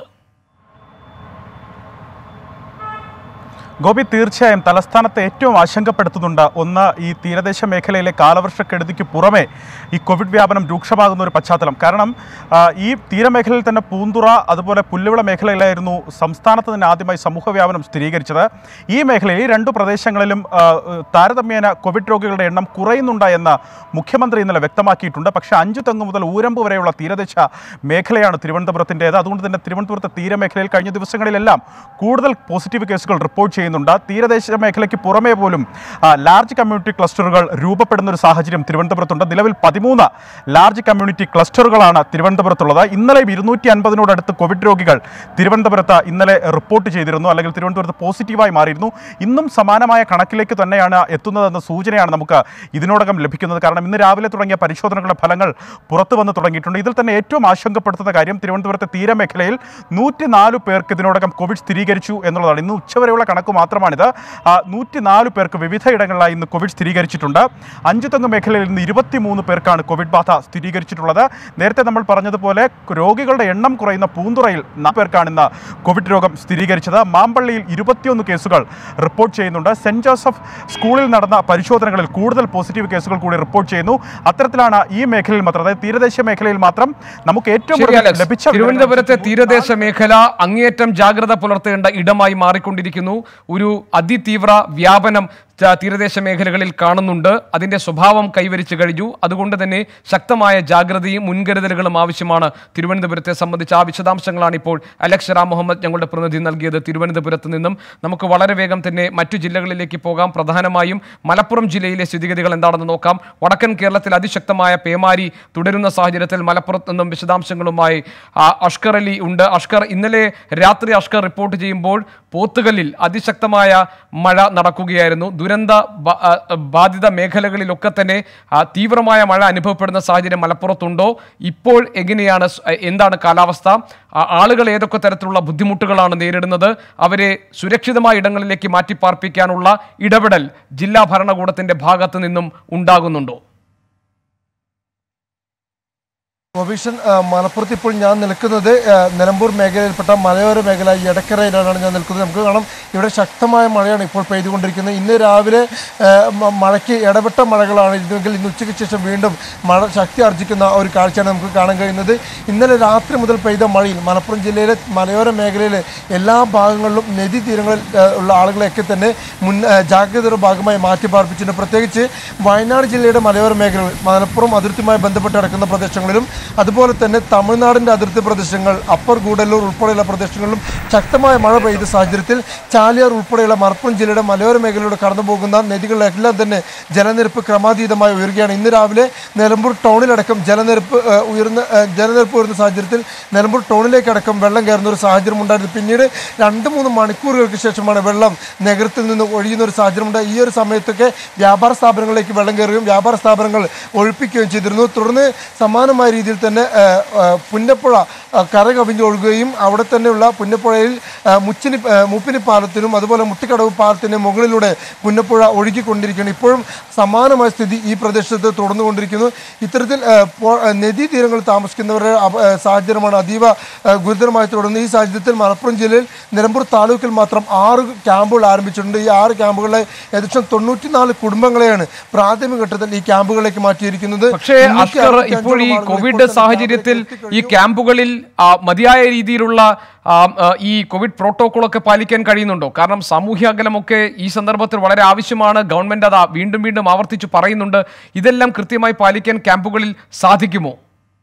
ഗോപി തീർച്ചയായും തലസ്ഥാനത്തെ ഏറ്റവും ആശങ്കപ്പെടുത്തുന്നുണ്ട് ഒന്ന് ഈ തീരദേശ മേഖലയിലെ കാലവർഷക്കെടുതിക്ക് പുറമെ ഈ കോവിഡ് വ്യാപനം രൂക്ഷമാകുന്ന ഒരു പശ്ചാത്തലം കാരണം ആ, ഈ തീരമേഖലയിൽ തന്നെ പൂന്തുറ അതുപോലെ പുല്ലുവിള മേഖലയിലായിരുന്നു സംസ്ഥാനത്ത് തന്നെ ആദ്യമായി സമൂഹ വ്യാപനം സ്ഥിരീകരിച്ചത് ഈ മേഖലയിൽ ഈ രണ്ടു പ്രദേശങ്ങളിലും ആ, താരതമ്യേന കോവിഡ് രോഗികളുടെ എണ്ണം കുറയുന്നുണ്ട് എന്ന് മുഖ്യമന്ത്രി ഇന്നലെ വ്യക്തമാക്കിയിട്ടുണ്ട് പക്ഷേ അഞ്ചു തെങ്ങ് മുതൽ ഊരമ്പ് വരെയുള്ള തീരദേശ മേഖലയാണ് തിരുവനന്തപുരത്തിൻ്റേത് അതുകൊണ്ട് തന്നെ തിരുവനന്തപുരത്തെ തീരമേഖലയിൽ കഴിഞ്ഞ ദിവസങ്ങളിലെല്ലാം കൂടുതൽ പോസിറ്റീവ് കേസുകൾ റിപ്പോർട്ട് ചെയ്യുന്നുണ്ട് തീരദേശ മേഖലയ്ക്ക് പുറമേ പോലും ആ, ലാർജ് കമ്മ്യൂണിറ്റി ക്ലസ്റ്ററുകൾ രൂപപ്പെടുന്ന ഒരു സാഹചര്യം തിരുവനന്തപുരത്തുണ്ട് നിലവിൽ പതിമൂന്ന് ലാർജ് കമ്മ്യൂണിറ്റി ക്ലസ്റ്ററുകളാണ് തിരുവനന്തപുരത്തുള്ളത് ഇന്നലെയും ഇരുന്നൂറ്റി അൻപതിനോടടുത്ത് കോവിഡ് രോഗികൾ തിരുവനന്തപുരത്ത് ഇന്നലെ റിപ്പോർട്ട് ചെയ്തിരുന്നു അല്ലെങ്കിൽ തിരുവനന്തപുരത്ത് പോസിറ്റീവായി മാറിയിരുന്നു ഇന്നും സമാനമായ കണക്കിലേക്ക് തന്നെയാണ് എത്തുന്നതെന്ന സൂചനയാണ് നമുക്ക് ഇതിനോടകം ലഭിക്കുന്നത് കാരണം ഇന്ന് രാവിലെ തുടങ്ങിയ പരിശോധനകളുടെ ഫലങ്ങൾ പുറത്തു വന്ന് തുടങ്ങിയിട്ടുണ്ട് ഇതിൽ തന്നെ ഏറ്റവും ആശങ്കപ്പെടുത്തുന്ന കാര്യം തിരുവനന്തപുരത്തെ തീരമേഖലയിൽ നൂറ്റി നാല് പേർക്ക് ഇതിനോടകം കോവിഡ് സ്ഥിരീകരിച്ചു എന്നുള്ളതാണ് ഇന്ന് ഉച്ചവരെയുള്ള കണക്ക് മാത്രമാണിത് നൂറ്റി നാല് പേർക്ക് വിവിധ ഇടങ്ങളിലായി ഇന്ന് കോവിഡ് സ്ഥിരീകരിച്ചിട്ടുണ്ട് അഞ്ചു തെങ്ങ് മേഖലയിൽ നിന്ന് ഇരുപത്തിമൂന്ന് പേർക്കാണ് കോവിഡ് ബാധ സ്ഥിരീകരിച്ചിട്ടുള്ളത് നേരത്തെ നമ്മൾ പറഞ്ഞതുപോലെ രോഗികളുടെ എണ്ണം കുറയുന്ന പൂന്തുറയിൽ നാല് പേർക്കാണ് ഇന്ന് കോവിഡ് രോഗം സ്ഥിരീകരിച്ചത് മാമ്പള്ളിയിൽ ഇരുപത്തിയൊന്ന് കേസുകൾ റിപ്പോർട്ട് ചെയ്യുന്നുണ്ട് സെന്റ് ജോസഫ് സ്കൂളിൽ നടന്ന പരിശോധനകളിൽ കൂടുതൽ പോസിറ്റീവ് കേസുകൾ കൂടി റിപ്പോർട്ട് ചെയ്യുന്നു അത്തരത്തിലാണ് ഈ മേഖലയിൽ മാത്രം അതായത് തീരദേശ മേഖലയിൽ മാത്രം നമുക്ക് ഏറ്റവും ശരി, കൂടുതൽ അലക്സ്. ലഭിച്ച തിരുവനന്തപുരത്തെ തീരദേശ മേഖല അങ്ങേയറ്റം ജാഗ്രത പുലർത്തേണ്ട ഇടമായി മാറിക്കൊണ്ടിരിക്കുന്നു ഒരു അതിതീവ്ര വ്യാപനം ച- തീരദേശ മേഖലകളിൽ കാണുന്നുണ്ട് അതിന്റെ സ്വഭാവം കൈവരിച്ചു കഴിഞ്ഞു അതുകൊണ്ട് തന്നെ ശക്തമായ ജാഗ്രതയും മുൻകരുതലുകളും ആവശ്യമാണ് തിരുവനന്തപുരത്തെ സംബന്ധിച്ച ആ വിശദാംശങ്ങളാണ് ഇപ്പോൾ അലക്സ് റാം മുഹമ്മദ് ഞങ്ങളുടെ പ്രതിനിധി നൽകിയത് തിരുവനന്തപുരത്ത് നിന്നും നമുക്ക് വളരെ വേഗം തന്നെ മറ്റു ജില്ലകളിലേക്ക് പോകാം പ്രധാനമായും മലപ്പുറം ജില്ലയിലെ സ്ഥിതിഗതികൾ എന്താണെന്ന് നോക്കാം വടക്കൻ കേരളത്തിൽ അതിശക്തമായ പേമാരി തുടരുന്ന സാഹചര്യത്തിൽ മലപ്പുറത്ത് നിന്നും വിശദാംശങ്ങളുമായി ആ, അഷ്കർ അലി ഉണ്ട് അഷ്കർ ഇന്നലെ രാത്രി അഷ്കർ റിപ്പോർട്ട് ചെയ്യുമ്പോൾ പോത്തുകല്ലിൽ അതിശക്തമായ മഴ നടക്കുകയായിരുന്നു ദുരന്ത ബ- ആ, ബാധിത മേഖലകളിലൊക്കെ തന്നെ ആ, തീവ്രമായ മഴ അനുഭവപ്പെടുന്ന സാഹചര്യം മലപ്പുറത്തുണ്ടോ ഇപ്പോൾ എങ്ങനെയാണ് സ്- എന്താണ് കാലാവസ്ഥ ആ, ആളുകൾ ഏതൊക്കെ തരത്തിലുള്ള ബുദ്ധിമുട്ടുകളാണ് നേരിടുന്നത് അവരെ സുരക്ഷിതമായ ഇടങ്ങളിലേക്ക് മാറ്റിപ്പാർപ്പിക്കാനുള്ള ഇടപെടൽ ജില്ലാ ഭരണകൂടത്തിന്റെ ഭാഗത്തു നിന്നും ഉണ്ടാകുന്നുണ്ടോ പ്രൊവിഷൻ മലപ്പുറത്ത് ഇപ്പോൾ ഞാൻ നിൽക്കുന്നത് ആ, നിലമ്പൂർ മേഖലയിൽപ്പെട്ട മലയോര മേഖല എടക്കരയിലാണ് ഞാൻ നിൽക്കുന്നത് നമുക്ക് കാണാം ഇവിടെ ശക്തമായ മഴയാണ് ഇപ്പോൾ പെയ്തുകൊണ്ടിരിക്കുന്നത് ഇന്ന് രാവിലെ ആ, മ- മഴയ്ക്ക് ഇടപെട്ട മഴകളാണ് ഇരുന്നെങ്കിൽ ഇന്ന് ഉച്ചയ്ക്ക് ശേഷം വീണ്ടും മഴ ശക്തി ആർജിക്കുന്ന ഒരു കാഴ്ചയാണ് നമുക്ക് കാണാൻ കഴിയുന്നത് ഇന്നലെ രാത്രി മുതൽ പെയ്ത മഴയിൽ മലപ്പുറം ജില്ലയിലെ മലയോര മേഖലയിലെ എല്ലാ ഭാഗങ്ങളിലും നദീ തീരങ്ങളിൽ ആ, ഉള്ള ആളുകളെയൊക്കെ തന്നെ മുൻ ആ, ജാഗ്രതയുടെ ഭാഗമായി മാറ്റി പാർപ്പിച്ചിട്ടുണ്ട് പ്രത്യേകിച്ച് വയനാട് ജില്ലയുടെ മലയോര മേഖലകൾ മലപ്പുറം അതിർത്തിയുമായി ബന്ധപ്പെട്ട് കിടക്കുന്ന പ്രദേശങ്ങളിലും അതുപോലെ തന്നെ തമിഴ്നാടിൻ്റെ അതിർത്തി പ്രദേശങ്ങൾ അപ്പർ ഗൂഡല്ലൂർ ഉൾപ്പെടെയുള്ള പ്രദേശങ്ങളിലും ശക്തമായ മഴ പെയ്ത സാഹചര്യത്തിൽ ചാലിയാർ ഉൾപ്പെടെയുള്ള മലപ്പുറം ജില്ലയുടെ മലയോര മേഖലയിലൂടെ കടന്നു പോകുന്ന നദികളിലെല്ലാം തന്നെ ജലനിരപ്പ് ക്രമാതീതമായി ഉയരുകയാണ് ഇന്ന് രാവിലെ നിലമ്പൂർ ടൗണിലടക്കം ജലനിരപ്പ് ആ, ഉയർന്ന ആ, ജലനിരപ്പ് ഉയർന്ന സാഹചര്യത്തിൽ നിലമ്പൂർ ടൗണിലേക്കടക്കം വെള്ളം കയറുന്ന ഒരു സാഹചര്യം ഉണ്ടായിരുന്നു പിന്നീട് രണ്ട് മൂന്ന് മണിക്കൂറുകൾക്ക് ശേഷമാണ് വെള്ളം നഗരത്തിൽ നിന്ന് ഒഴിയുന്ന ഒരു സാഹചര്യം ഉണ്ടായി ഈ ഒരു സമയത്തൊക്കെ വ്യാപാര സ്ഥാപനങ്ങളിലേക്ക് വെള്ളം കയറുകയും വ്യാപാര സ്ഥാപനങ്ങൾ ഒഴിപ്പിക്കുകയും ചെയ്തിരുന്നു തുടർന്ന് സമാനമായ രീതിയിൽ തന്നെ ആ, ആ, പുന്നപ്പുഴ ആ, കര കവിഞ്ഞൊഴുകുകയും അവിടെ തന്നെയുള്ള പുന്നപ്പുഴയിൽ ആ, മുച്ചിനി ആ, മൂപ്പിനി പാലത്തിനും അതുപോലെ മുട്ടിക്കടവ് പാലത്തിന് മുകളിലൂടെ പുന്നപ്പുഴ ഒഴുകിക്കൊണ്ടിരിക്കുകയാണ് ഇപ്പോഴും സമാനമായ സ്ഥിതി ഈ പ്രദേശത്ത് തുടർന്നുകൊണ്ടിരിക്കുന്നു ഇത്തരത്തിൽ ആ, പോ- ആ, നദീതീരങ്ങളിൽ താമസിക്കുന്നവരുടെ അപ- ആ, സാഹചര്യമാണ് അതീവ ആ, ഗുരുതരമായി തുടരുന്നത് ഈ സാഹചര്യത്തിൽ മലപ്പുറം ജില്ലയിൽ നിലമ്പൂർ താലൂക്കിൽ മാത്രം ആറ് ക്യാമ്പുകൾ ആരംഭിച്ചിട്ടുണ്ട് ഈ ആറ് ക്യാമ്പുകളിലെ ഏകദേശം തൊണ്ണൂറ്റിനാല് കുടുംബങ്ങളെയാണ് പ്രാഥമിക ഘട്ടത്തിൽ ഈ ക്യാമ്പുകളിലേക്ക് മാറ്റിയിരിക്കുന്നത് പക്ഷേ മുന്നൂറ്റി അഷ്കർ അറുപത്തി ഇപ്പോൾ ഈ അഞ്ചോളം ആളുകൾ കോവിഡ് കോവിഡ് സാഹചര്യത്തിൽ ഈ ക്യാമ്പുകളിൽ ആ, മതിയായ രീതിയിലുള്ള ആ, ആ, ഈ കോവിഡ് പ്രോട്ടോകോളൊക്കെ പാലിക്കാൻ കഴിയുന്നുണ്ടോ കാരണം സാമൂഹ്യ അകലമൊക്കെ ഈ സന്ദർഭത്തിൽ വളരെ ആവശ്യമാണ് ഗവൺമെന്റ് അത് വീണ്ടും വീണ്ടും ആവർത്തിച്ച് പറയുന്നുണ്ട് ഇതെല്ലാം കൃത്യമായി പാലിക്കാൻ ക്യാമ്പുകളിൽ സാധിക്കുമോ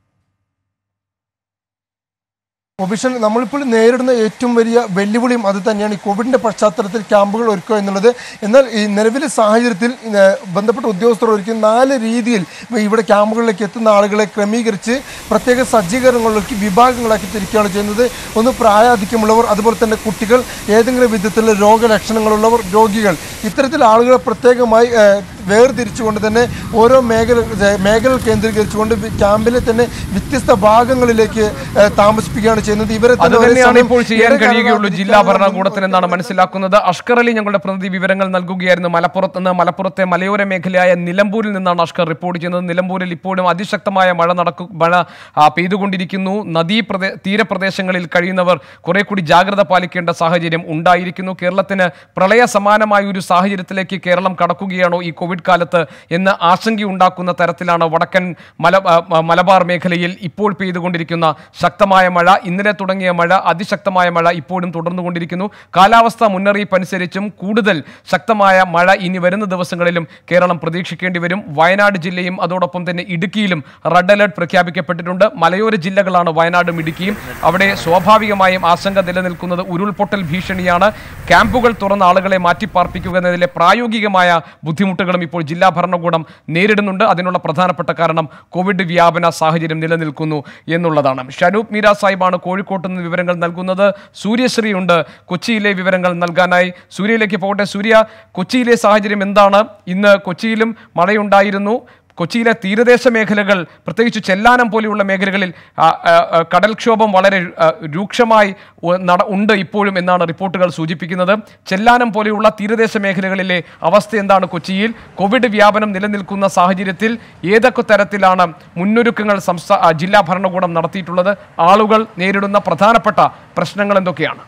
ഒബിഷൻ നമ്മളിപ്പോൾ നേരിടുന്ന ഏറ്റവും വലിയ വെല്ലുവിളിയും അത് തന്നെയാണ് ഈ കോവിഡിന്റെ പശ്ചാത്തലത്തിൽ ക്യാമ്പുകൾ ഒരുക്കുക എന്നുള്ളത് എന്നാൽ ഈ നിലവിലെ സാഹചര്യത്തിൽ ഇത് ബന്ധപ്പെട്ട ഉദ്യോഗസ്ഥർ ഒരുക്കി നാല് രീതിയിൽ ഇവിടെ ക്യാമ്പുകളിലേക്ക് എത്തുന്ന ആളുകളെ ക്രമീകരിച്ച് പ്രത്യേക സജ്ജീകരണങ്ങളിലേക്ക് വിഭാഗങ്ങളാക്കി തിരിക്കുകയാണ് ചെയ്യുന്നത് ഒന്ന് പ്രായാധിക്യമുള്ളവർ അതുപോലെ തന്നെ കുട്ടികൾ ഏതെങ്കിലും വിധത്തിലുള്ള രോഗലക്ഷണങ്ങളുള്ളവർ രോഗികൾ ഇത്തരത്തിൽ ആളുകളെ പ്രത്യേകമായി ഏഹ്, വേർതിരിച്ചുകൊണ്ട് തന്നെ ഓരോ മേഖല ഏഹ്, മേഖലകൾ കേന്ദ്രീകരിച്ചുകൊണ്ട് വി- ക്യാമ്പിലെ തന്നെ വ്യത്യസ്ത ഭാഗങ്ങളിലേക്ക് ഏഹ്, താമസിപ്പിക്കുകയാണ് ചെയ്യുന്നത് ഇവരെ അത് തന്നെ ഒരേ തന്നെയാണ് സമയം ഇപ്പോൾ ചെയ്യാൻ ഇടകലർന്ന് കഴിയുകയുള്ളൂ ജില്ലാ ഇരിക്കാനുള്ള ഭരണകൂടത്തിന് എന്നാണ് മനസ്സിലാക്കുന്നത് അഷ്കർ അലി ഞങ്ങളുടെ പ്രതിനിധി വിവരങ്ങൾ നൽകുകയായിരുന്നു മലപ്പുറത്ത് നിന്ന് മലപ്പുറത്തെ മലയോര മേഖലയായ നിലമ്പൂരിൽ നിന്നാണ് അഷ്കർ റിപ്പോർട്ട് ചെയ്യുന്നത് നിലമ്പൂരിൽ ഇപ്പോഴും അതിശക്തമായ മഴ നടക്കു മഴ ആ, പെയ്തുകൊണ്ടിരിക്കുന്നു നദീ പ്രദേ തീരപ്രദേശങ്ങളിൽ കഴിയുന്നവർ കുറെ കൂടി ജാഗ്രത പാലിക്കേണ്ട സാഹചര്യം ഉണ്ടായിരിക്കുന്നു കേരളത്തിന് പ്രളയ സമാനമായ ഒരു സാഹചര്യത്തിലേക്ക് കേരളം കടക്കുകയാണോ ഈ കോവിഡ് കാലത്ത് എന്ന് ആശങ്കയുണ്ടാക്കുന്ന തരത്തിലാണ് വടക്കൻ മല ആ, ആ, മലബാർ മേഖലയിൽ ഇപ്പോൾ പെയ്തുകൊണ്ടിരിക്കുന്ന ശക്തമായ മഴ ഇന്നലെ തുടങ്ങിയ മഴ അതിശക്തമായ മഴ ഇപ്പോഴും തുടർന്നുകൊണ്ടിരിക്കുന്നു കാലാവസ്ഥാ മുന്നറിയിപ്പ് അനുസരിച്ചും കൂടുതൽ ശക്തമായ മഴ ഇനി വരുന്ന ദിവസങ്ങളിലും കേരളം പ്രതീക്ഷിക്കേണ്ടി വരും വയനാട് ജില്ലയും അതോടൊപ്പം തന്നെ ഇടുക്കിയിലും റെഡ് അലർട്ട് പ്രഖ്യാപിക്കപ്പെട്ടിട്ടുണ്ട് മലയോര ജില്ലകളാണ് വയനാടും ഇടുക്കിയും അവിടെ സ്വാഭാവികമായും ആശങ്ക നിലനിൽക്കുന്നത് ഉരുൾപൊട്ടൽ ഭീഷണിയാണ് ക്യാമ്പുകൾ തുറന്ന ആളുകളെ മാറ്റിപ്പാർപ്പിക്കുക എന്നതിലെ പ്രായോഗികമായ ബുദ്ധിമുട്ടുകളും ഇപ്പോൾ ജില്ലാ ഭരണകൂടം നേരിടുന്നുണ്ട് അതിനുള്ള പ്രധാനപ്പെട്ട കാരണം കോവിഡ് വ്യാപന സാഹചര്യം നിലനിൽക്കുന്നു എന്നുള്ളതാണ് ഷനൂപ് മീര സാഹിബാണ് കോഴിക്കോട്ട് നിന്ന് വിവരങ്ങൾ നൽകുന്നത് സൂര്യശ്രീ ഉണ്ട് കൊച്ചിയിലെ വിവരങ്ങൾ നൽകാനായി സൂര്യയിലേക്ക് പോകട്ടെ സൂര്യ കൊച്ചിയിലെ സാഹചര്യം എന്താണ് ഇന്ന് കൊച്ചിയിലും മഴയുണ്ടായിരുന്നു കൊച്ചിയിലെ തീരദേശ മേഖലകൾ പ്രത്യേകിച്ച് ചെല്ലാനം പോലെയുള്ള മേഖലകളിൽ ആ, ആ, ആ, കടൽക്ഷോഭം വളരെ ആ, രൂക്ഷമായി ഉ- നട ഉണ്ട് ഇപ്പോഴും എന്നാണ് റിപ്പോർട്ടുകൾ സൂചിപ്പിക്കുന്നത് ചെല്ലാനം പോലെയുള്ള തീരദേശ മേഖലകളിലെ അവസ്ഥ എന്താണ് കൊച്ചിയിൽ കോവിഡ് വ്യാപനം നിലനിൽക്കുന്ന സാഹചര്യത്തിൽ ഏതൊക്കെ തരത്തിലാണ് മുന്നൊരുക്കങ്ങൾ സംസ്ഥാ ആ, ജില്ലാ ഭരണകൂടം നടത്തിയിട്ടുള്ളത് ആളുകൾ നേരിടുന്ന പ്രധാനപ്പെട്ട പ്രശ്നങ്ങൾ എന്തൊക്കെയാണ്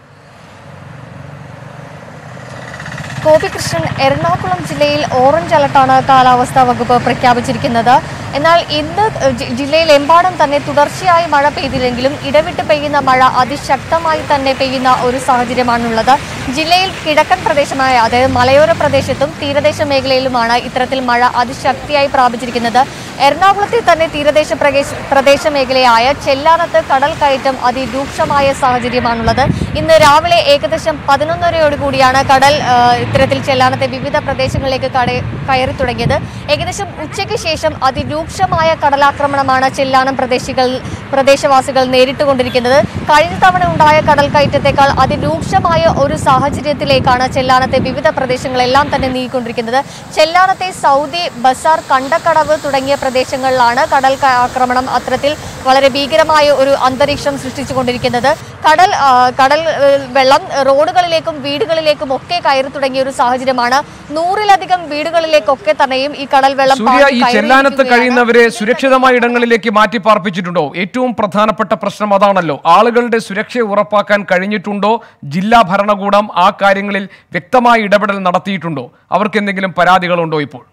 ഗോപികൃഷ്ണൻ എറണാകുളം ജില്ലയിൽ ഓറഞ്ച് അലർട്ടാണ് കാലാവസ്ഥാ വകുപ്പ് പ്രഖ്യാപിച്ചിരിക്കുന്നത് എന്നാൽ ഇന്ന് ജി- ജില്ലയിലെമ്പാടും തന്നെ തുടർച്ചയായി മഴ പെയ്തില്ലെങ്കിലും ഇടവിട്ട് പെയ്യുന്ന മഴ അതിശക്തമായി തന്നെ പെയ്യുന്ന ഒരു സാഹചര്യമാണുള്ളത് ജില്ലയിൽ കിഴക്കൻ പ്രദേശമായ അതായത് മലയോര പ്രദേശത്തും തീരദേശ മേഖലയിലുമാണ് ഇത്തരത്തിൽ മഴ അതിശക്തിയായി പ്രാപിച്ചിരിക്കുന്നത് എറണാകുളത്തെ തന്നെ തീരദേശ പ്രദേശ പ്രദേശ മേഖലയായ ചെല്ലാനത്ത് കടൽ കയറ്റം അതിരൂക്ഷമായ സാഹചര്യമാണുള്ളത് ഇന്ന് രാവിലെ ഏകദേശം പതിനൊന്നരയോടുകൂടിയാണ് കടൽ ആ, ഇത്തരത്തിൽ ചെല്ലാനത്തെ വിവിധ പ്രദേശങ്ങളിലേക്ക് കട- കയറി തുടങ്ങിയത് ഏകദേശം ഉച്ചയ്ക്ക് ശേഷം അതിരൂക്ഷമായ കടലാക്രമണമാണ് ചെല്ലാനം പ്രദേശികൾ പ്രദേശവാസികൾ നേരിട്ടുകൊണ്ടിരിക്കുന്നത് കഴിഞ്ഞ തവണ ഉണ്ടായ കടൽ കയറ്റത്തെക്കാൾ അതിരൂക്ഷമായ ഒരു സാഹചര്യത്തിലേക്കാണ് ചെല്ലാനത്തെ വിവിധ പ്രദേശങ്ങളെല്ലാം തന്നെ നീങ്ങിക്കൊണ്ടിരിക്കുന്നത് ചെല്ലാനത്തെ സൗദി ബസാർ കണ്ടക്കടവ് തുടങ്ങിയ പ്രദേശങ്ങളിലാണ് കടൽ ക- ആക്രമണം അത്തരത്തിൽ വളരെ ഭീകരമായ ഒരു അന്തരീക്ഷം സൃഷ്ടിച്ചുകൊണ്ടിരിക്കുന്നത് കടൽ ആ, കടൽ ഏ, വെള്ളം റോഡുകളിലേക്കും വീടുകളിലേക്കും ഒക്കെ കയറി തുടങ്ങിയ ഒരു സാഹചര്യമാണ് നൂറിലധികം വീടുകളിലേക്കൊക്കെ തന്നെയും ഈ കടൽ വെള്ളം സൂര്യ പാഞ്ഞ് ഈ ചെല്ലാനത്ത് കയറിയിരിക്കുകയാണ്. കഴിയുന്നവരെ സുരക്ഷിതമായ ഇടങ്ങളിലേക്ക് മാറ്റി പാർപ്പിച്ചിട്ടുണ്ടോ ഏറ്റവും പ്രധാനപ്പെട്ട പ്രശ്നം അതാണല്ലോ ആളുകളുടെ സുരക്ഷ ഉറപ്പാക്കാൻ കഴിഞ്ഞിട്ടുണ്ടോ ജില്ലാ ഭരണകൂടം ആ കാര്യങ്ങളിൽ വ്യക്തമായ ഇടപെടൽ നടത്തിയിട്ടുണ്ടോ അവർക്ക് എന്തെങ്കിലും പരാതികളുണ്ടോ ഇപ്പോൾ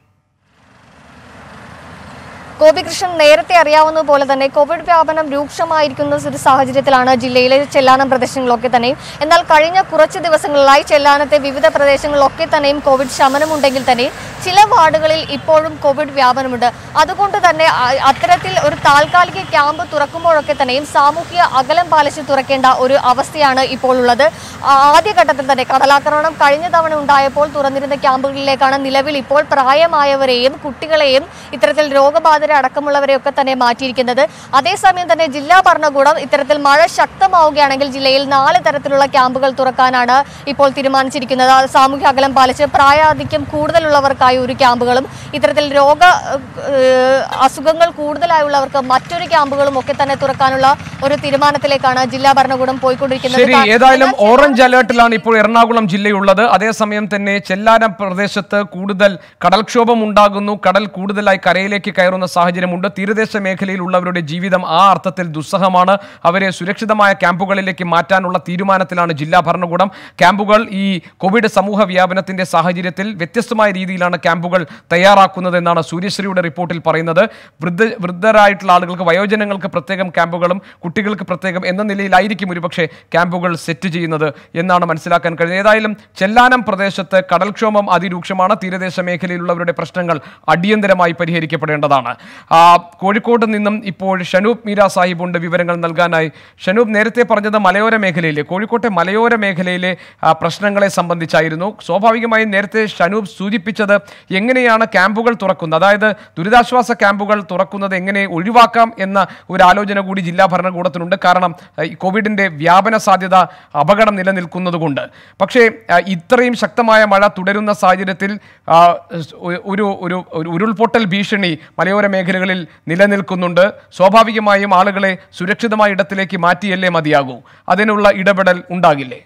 ഗോപികൃഷ്ണൻ നേരത്തെ അറിയാവുന്ന പോലെ തന്നെ കോവിഡ് വ്യാപനം രൂക്ഷമായിരിക്കുന്ന ഒരു സാഹചര്യത്തിലാണ് ജില്ലയിലെ ചെല്ലാനം പ്രദേശങ്ങളൊക്കെ തന്നെയും എന്നാൽ കഴിഞ്ഞ കുറച്ച് ദിവസങ്ങളിലായി ചെല്ലാനത്തെ വിവിധ പ്രദേശങ്ങളിലൊക്കെ തന്നെയും കോവിഡ് ശമനമുണ്ടെങ്കിൽ തന്നെയും ചില വാർഡുകളിൽ ഇപ്പോഴും കോവിഡ് വ്യാപനമുണ്ട് അതുകൊണ്ട് തന്നെ അ- അത്തരത്തിൽ ഒരു താൽക്കാലിക ക്യാമ്പ് തുറക്കുമ്പോഴൊക്കെ തന്നെയും സാമൂഹ്യ അകലം പാലിച്ച് തുറക്കേണ്ട ഒരു അവസ്ഥയാണ് ഇപ്പോൾ ഉള്ളത് ആ- ആദ്യഘട്ടത്തിൽ തന്നെ കടലാക്രമണം കഴിഞ്ഞ തവണ ഉണ്ടായപ്പോൾ തുറന്നിരുന്ന ക്യാമ്പുകളിലേക്കാണ് നിലവിൽ ഇപ്പോൾ പ്രായമായവരെയും കുട്ടികളെയും ഇത്തരത്തിൽ രോഗബാധിതരെ അടക്കമുള്ളവരെയൊക്കെ തന്നെ മാറ്റിയിരിക്കുന്നത് അതേസമയം തന്നെ ജില്ലാ ഭരണകൂടം ഇത്തരത്തിൽ മഴ ശക്തമാവുകയാണെങ്കിൽ ജില്ലയിൽ നാല് തരത്തിലുള്ള ക്യാമ്പുകൾ തുറക്കാനാണ് ഇപ്പോൾ തീരുമാനിച്ചിരിക്കുന്നത് അത് സാമൂഹ്യ അകലം പാലിച്ച് പ്രായാധിക്യം കൂടുതലുള്ളവർക്കായി ഒരു ക്യാമ്പുകളും ഇത്തരത്തിൽ രോഗ ഏഹ്, അസുഖങ്ങൾ കൂടുതലായുള്ളവർക്ക് മറ്റൊരു ക്യാമ്പുകളും ഒക്കെ തന്നെ തുറക്കാനുള്ള ഒരു തീരുമാനത്തിലേക്കാണ് ജില്ലാ ഭരണകൂടം പോയിക്കൊണ്ടിരിക്കുന്നത് ശരി കാ- ഏതായാലും എന്നാൽ ഓറഞ്ച് അലേർട്ടിലാണ് ഇപ്പോൾ എറണാകുളം ജില്ലയുള്ളത് അതേസമയം തന്നെ ചെല്ലാനം പ്രദേശത്ത് കൂടുതൽ കടൽക്ഷോഭം ഉണ്ടാകുന്നു കടൽ കൂടുതലായി കരയിലേക്ക് കയറുന്ന സാഹചര്യമുണ്ട് തീരദേശ മേഖലയിലുള്ളവരുടെ ജീവിതം ആ അർത്ഥത്തിൽ ദുസ്സഹമാണ് അവരെ സുരക്ഷിതമായ ക്യാമ്പുകളിലേക്ക് മാറ്റാനുള്ള തീരുമാനത്തിലാണ് ജില്ലാ ഭരണകൂടം ക്യാമ്പുകൾ ഈ കോവിഡ് സമൂഹ വ്യാപനത്തിന്റെ സാഹചര്യത്തിൽ വ്യത്യസ്തമായ രീതിയിലാണ് ക്യാമ്പുകൾ തയ്യാറാക്കുന്നതെന്നാണ് സൂര്യശ്രീയുടെ റിപ്പോർട്ടിൽ പറയുന്നത് വൃദ്ധ വൃദ്ധരായിട്ടുള്ള ആളുകൾക്ക് വയോജനങ്ങൾക്ക് പ്രത്യേകം ക്യാമ്പുകളും കുട്ടികൾക്ക് പ്രത്യേകം എന്ന നിലയിലായിരിക്കും ഒരുപക്ഷെ ക്യാമ്പുകൾ സെറ്റ് ചെയ്യുന്നത് എന്നാണ് മനസ്സിലാക്കാൻ കഴിയുന്നത് ഏതായാലും ചെല്ലാനം പ്രദേശത്ത് കടൽക്ഷോഭം അതിരൂക്ഷമാണ് തീരദേശ മേഖലയിലുള്ളവരുടെ പ്രശ്നങ്ങൾ അടിയന്തരമായി പരിഹരിക്കപ്പെടേണ്ടതാണ് ആ, കോഴിക്കോട് നിന്നും ഇപ്പോൾ ഷനൂപ് മീര സാഹിബുണ്ട് വിവരങ്ങൾ നൽകാനായി ഷനൂപ് നേരത്തെ പറഞ്ഞത് മലയോര മേഖലയിലെ കോഴിക്കോട്ടെ മലയോര മേഖലയിലെ ആ, പ്രശ്നങ്ങളെ സംബന്ധിച്ചായിരുന്നു സ്വാഭാവികമായും നേരത്തെ ഷനൂപ് സൂചിപ്പിച്ചത് എങ്ങനെയാണ് ക്യാമ്പുകൾ തുറക്കുന്നത് അതായത് ദുരിതാശ്വാസ ക്യാമ്പുകൾ തുറക്കുന്നത് എങ്ങനെ ഒഴിവാക്കാം എന്ന ഒരു ആലോചന കൂടി ജില്ലാ ഭരണകൂടത്തിനുണ്ട് കാരണം ആ, ഈ കോവിഡിന്റെ വ്യാപന സാധ്യത അപകടം നിലനിൽക്കുന്നതുകൊണ്ട് പക്ഷേ ആ, ഇത്രയും ശക്തമായ മഴ തുടരുന്ന സാഹചര്യത്തിൽ ആ, സ് ഒ- ഒരു ഒരു ഒരു ഉരുൾപൊട്ടൽ ഭീഷണി മലയോര മേഖലകളിൽ നിലനിൽക്കുന്നുണ്ട് സ്വാഭാവികമായും ആളുകളെ സുരക്ഷിതമായ ഇടത്തിലേക്ക് മാറ്റിയല്ലേ മതിയാകൂ അതിനുള്ള ഇടപെടൽ ഉണ്ടാകില്ലേ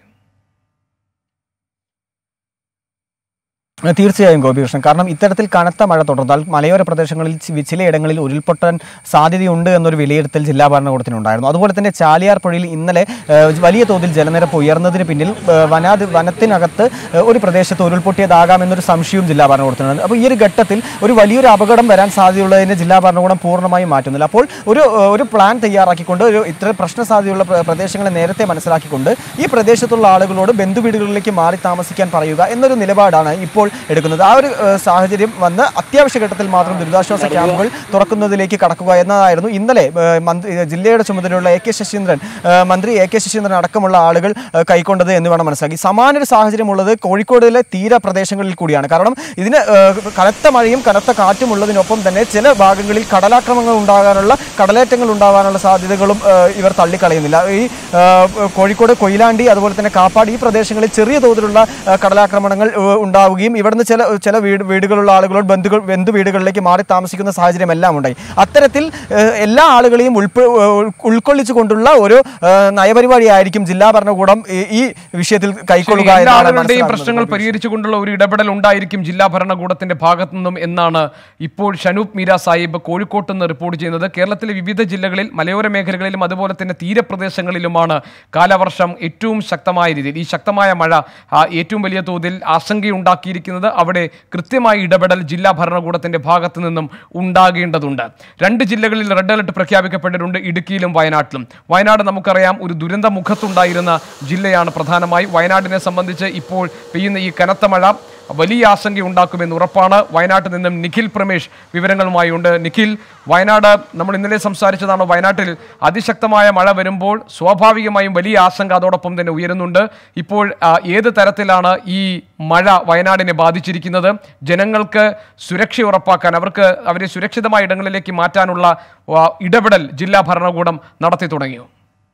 തീർച്ചയായും ഗോപികൃഷ്ണൻ കാരണം ഇത്തരത്തിൽ കനത്ത മഴ തുടർന്നാൽ മലയോര പ്രദേശങ്ങളിൽ ചി- ചിലയിടങ്ങളിൽ ഉരുൾപൊട്ടാൻ സാധ്യതയുണ്ട് എന്നൊരു വിലയിരുത്തൽ ജില്ലാ ഭരണകൂടത്തിനുണ്ടായിരുന്നു അതുപോലെ തന്നെ ചാലിയാർ പുഴയിൽ ഇന്നലെ ഏഹ്, വലിയ തോതിൽ ജലനിരപ്പ് ഉയർന്നതിന് പിന്നിൽ ഏഹ്, വനാതി വനത്തിനകത്ത് ഏഹ്, ഒരു പ്രദേശത്ത് ഉരുൾപൊട്ടിയതാകാമെന്നൊരു സംശയവും ജില്ലാ ഭരണകൂടത്തിനുണ്ട് അപ്പോൾ ഈ ഒരു ഘട്ടത്തിൽ ഒരു വലിയൊരു അപകടം വരാൻ സാധ്യതയുള്ളതിനെ ജില്ലാ ഭരണകൂടം പൂർണ്ണമായും മാറ്റുന്നില്ല അപ്പോൾ ഒരു ഏഹ്, ഒരു പ്ലാൻ തയ്യാറാക്കിക്കൊണ്ട് ഒരു ഇത്ര പ്രശ്ന സാധ്യതയുള്ള പ്ര- പ്രദേശങ്ങളെ നേരത്തെ മനസ്സിലാക്കിക്കൊണ്ട് ഈ പ്രദേശത്തുള്ള ആളുകളോട് ബന്ധുവീടുകളിലേക്ക് മാറി താമസിക്കാൻ പറയുക എന്നൊരു നിലപാടാണ് ഇപ്പോൾ എടുക്കുന്നത് ആ ഒരു ഏഹ്, സാഹചര്യം വന്ന് അത്യാവശ്യ ഘട്ടത്തിൽ മാത്രം ദുരിതാശ്വാസ ക്യാമ്പുകൾ തുറക്കുന്നതിലേക്ക് കടക്കുക എന്നതായിരുന്നു ഇന്നലെ ഏഹ്, മന്ത്രി ഏഹ്, ജില്ലയുടെ ചുമതലയുള്ള എ കെ ശശീന്ദ്രൻ ഏഹ്, മന്ത്രി എ കെ ശശീന്ദ്രൻ അടക്കമുള്ള ആളുകൾ ഏഹ്, കൈക്കൊണ്ടത് എന്ന് വേണം മനസ്സിലാക്കി സമാനൊരു സാഹചര്യമുള്ളത് കോഴിക്കോടിലെ തീരപ്രദേശങ്ങളിൽ കൂടിയാണ് കാരണം ഇതിന് ഏഹ്, കനത്ത മഴയും കനത്ത കാറ്റും ഉള്ളതിനൊപ്പം തന്നെ ചില ഭാഗങ്ങളിൽ കടലാക്രമണങ്ങൾ ഉണ്ടാകാനുള്ള കടലേറ്റങ്ങൾ ഉണ്ടാകാനുള്ള സാധ്യതകളും ഏഹ്, ഇവർ തള്ളിക്കളയുന്നില്ല ഈ ഏഹ്, കോഴിക്കോട് കൊയിലാണ്ടി അതുപോലെ തന്നെ കാപ്പാട് ഈ പ്രദേശങ്ങളിൽ ചെറിയ തോതിലുള്ള ഏഹ്, കടലാക്രമണങ്ങൾ ഏഹ്, ഉണ്ടാവുകയും ഇവിടുന്ന് ചില ചില വീട് വീടുകളുള്ള ആളുകളോട് ബന്ധുക്കൾ ബന്ധു വീടുകളിലേക്ക് മാറി താമസിക്കുന്ന സാഹചര്യം എല്ലാം ഉണ്ടായി അത്തരത്തിൽ ഏഹ്, എല്ലാ ആളുകളെയും ഉൾപ്പെ ഏഹ്, ഉൾക്കൊള്ളിച്ചുകൊണ്ടുള്ള ഒരു ഏഹ്, നയപരിപാടിയായിരിക്കും ജില്ലാ ഭരണകൂടം ഈ- ഈ വിഷയത്തിൽ കൈക്കൊള്ളുക എല്ലാ എന്നാണ് ആളുകളുടെയും മനസ്സിലാക്കുന്നത്. പ്രശ്നങ്ങൾ പരിഹരിച്ചുകൊണ്ടുള്ള ഒരു ഇടപെടൽ ഉണ്ടായിരിക്കും ജില്ലാ ഭരണകൂടത്തിന്റെ ഭാഗത്തു നിന്നും എന്നാണ് ഇപ്പോൾ ഷനൂപ് മീര സാഹിബ് കോഴിക്കോട്ട് നിന്ന് റിപ്പോർട്ട് ചെയ്യുന്നത് കേരളത്തിലെ വിവിധ ജില്ലകളിൽ മലയോര മേഖലകളിലും അതുപോലെ തന്നെ തീരപ്രദേശങ്ങളിലുമാണ് കാലവർഷം ഏറ്റവും ശക്തമായ രീതിയിൽ ഈ ശക്തമായ മഴ ആ, ഏറ്റവും വലിയ തോതിൽ ആശങ്കയുണ്ടാക്കിയിരിക്കുന്നത് അവിടെ കൃത്യമായ ഇടപെടൽ ജില്ലാ ഭരണകൂടത്തിന്റെ ഭാഗത്തു നിന്നും ഉണ്ടാകേണ്ടതുണ്ട് രണ്ട് ജില്ലകളിൽ റെഡ് അലർട്ട് പ്രഖ്യാപിക്കപ്പെട്ടിട്ടുണ്ട് ഇടുക്കിയിലും വയനാട്ടിലും വയനാട് നമുക്കറിയാം ഒരു ദുരന്ത മുഖത്തുണ്ടായിരുന്ന ജില്ലയാണ് പ്രധാനമായി വയനാടിനെ സംബന്ധിച്ച് ഇപ്പോൾ പെയ്യുന്ന ഈ കനത്ത മഴ വലിയ ആശങ്കയുണ്ടാക്കുമെന്ന് ഉറപ്പാണ് വയനാട്ടിൽ നിന്നും നിഖിൽ പ്രമേഷ് വിവരങ്ങളുമായി ഉണ്ട് നിഖിൽ വയനാട് നമ്മൾ ഇന്നലെ സംസാരിച്ചതാണ് വയനാട്ടിൽ അതിശക്തമായ മഴ വരുമ്പോൾ സ്വാഭാവികമായും വലിയ ആശങ്ക അതോടൊപ്പം തന്നെ ഉയരുന്നുണ്ട് ഇപ്പോൾ ആ, ഏത് തരത്തിലാണ് ഈ മഴ വയനാടിനെ ബാധിച്ചിരിക്കുന്നത് ജനങ്ങൾക്ക് സുരക്ഷ ഉറപ്പാക്കാൻ അവർക്ക് അവരെ സുരക്ഷിതമായ ഇടങ്ങളിലേക്ക് മാറ്റാനുള്ള ആ, ഇടപെടൽ ജില്ലാ ഭരണകൂടം നടത്തി തുടങ്ങിയോ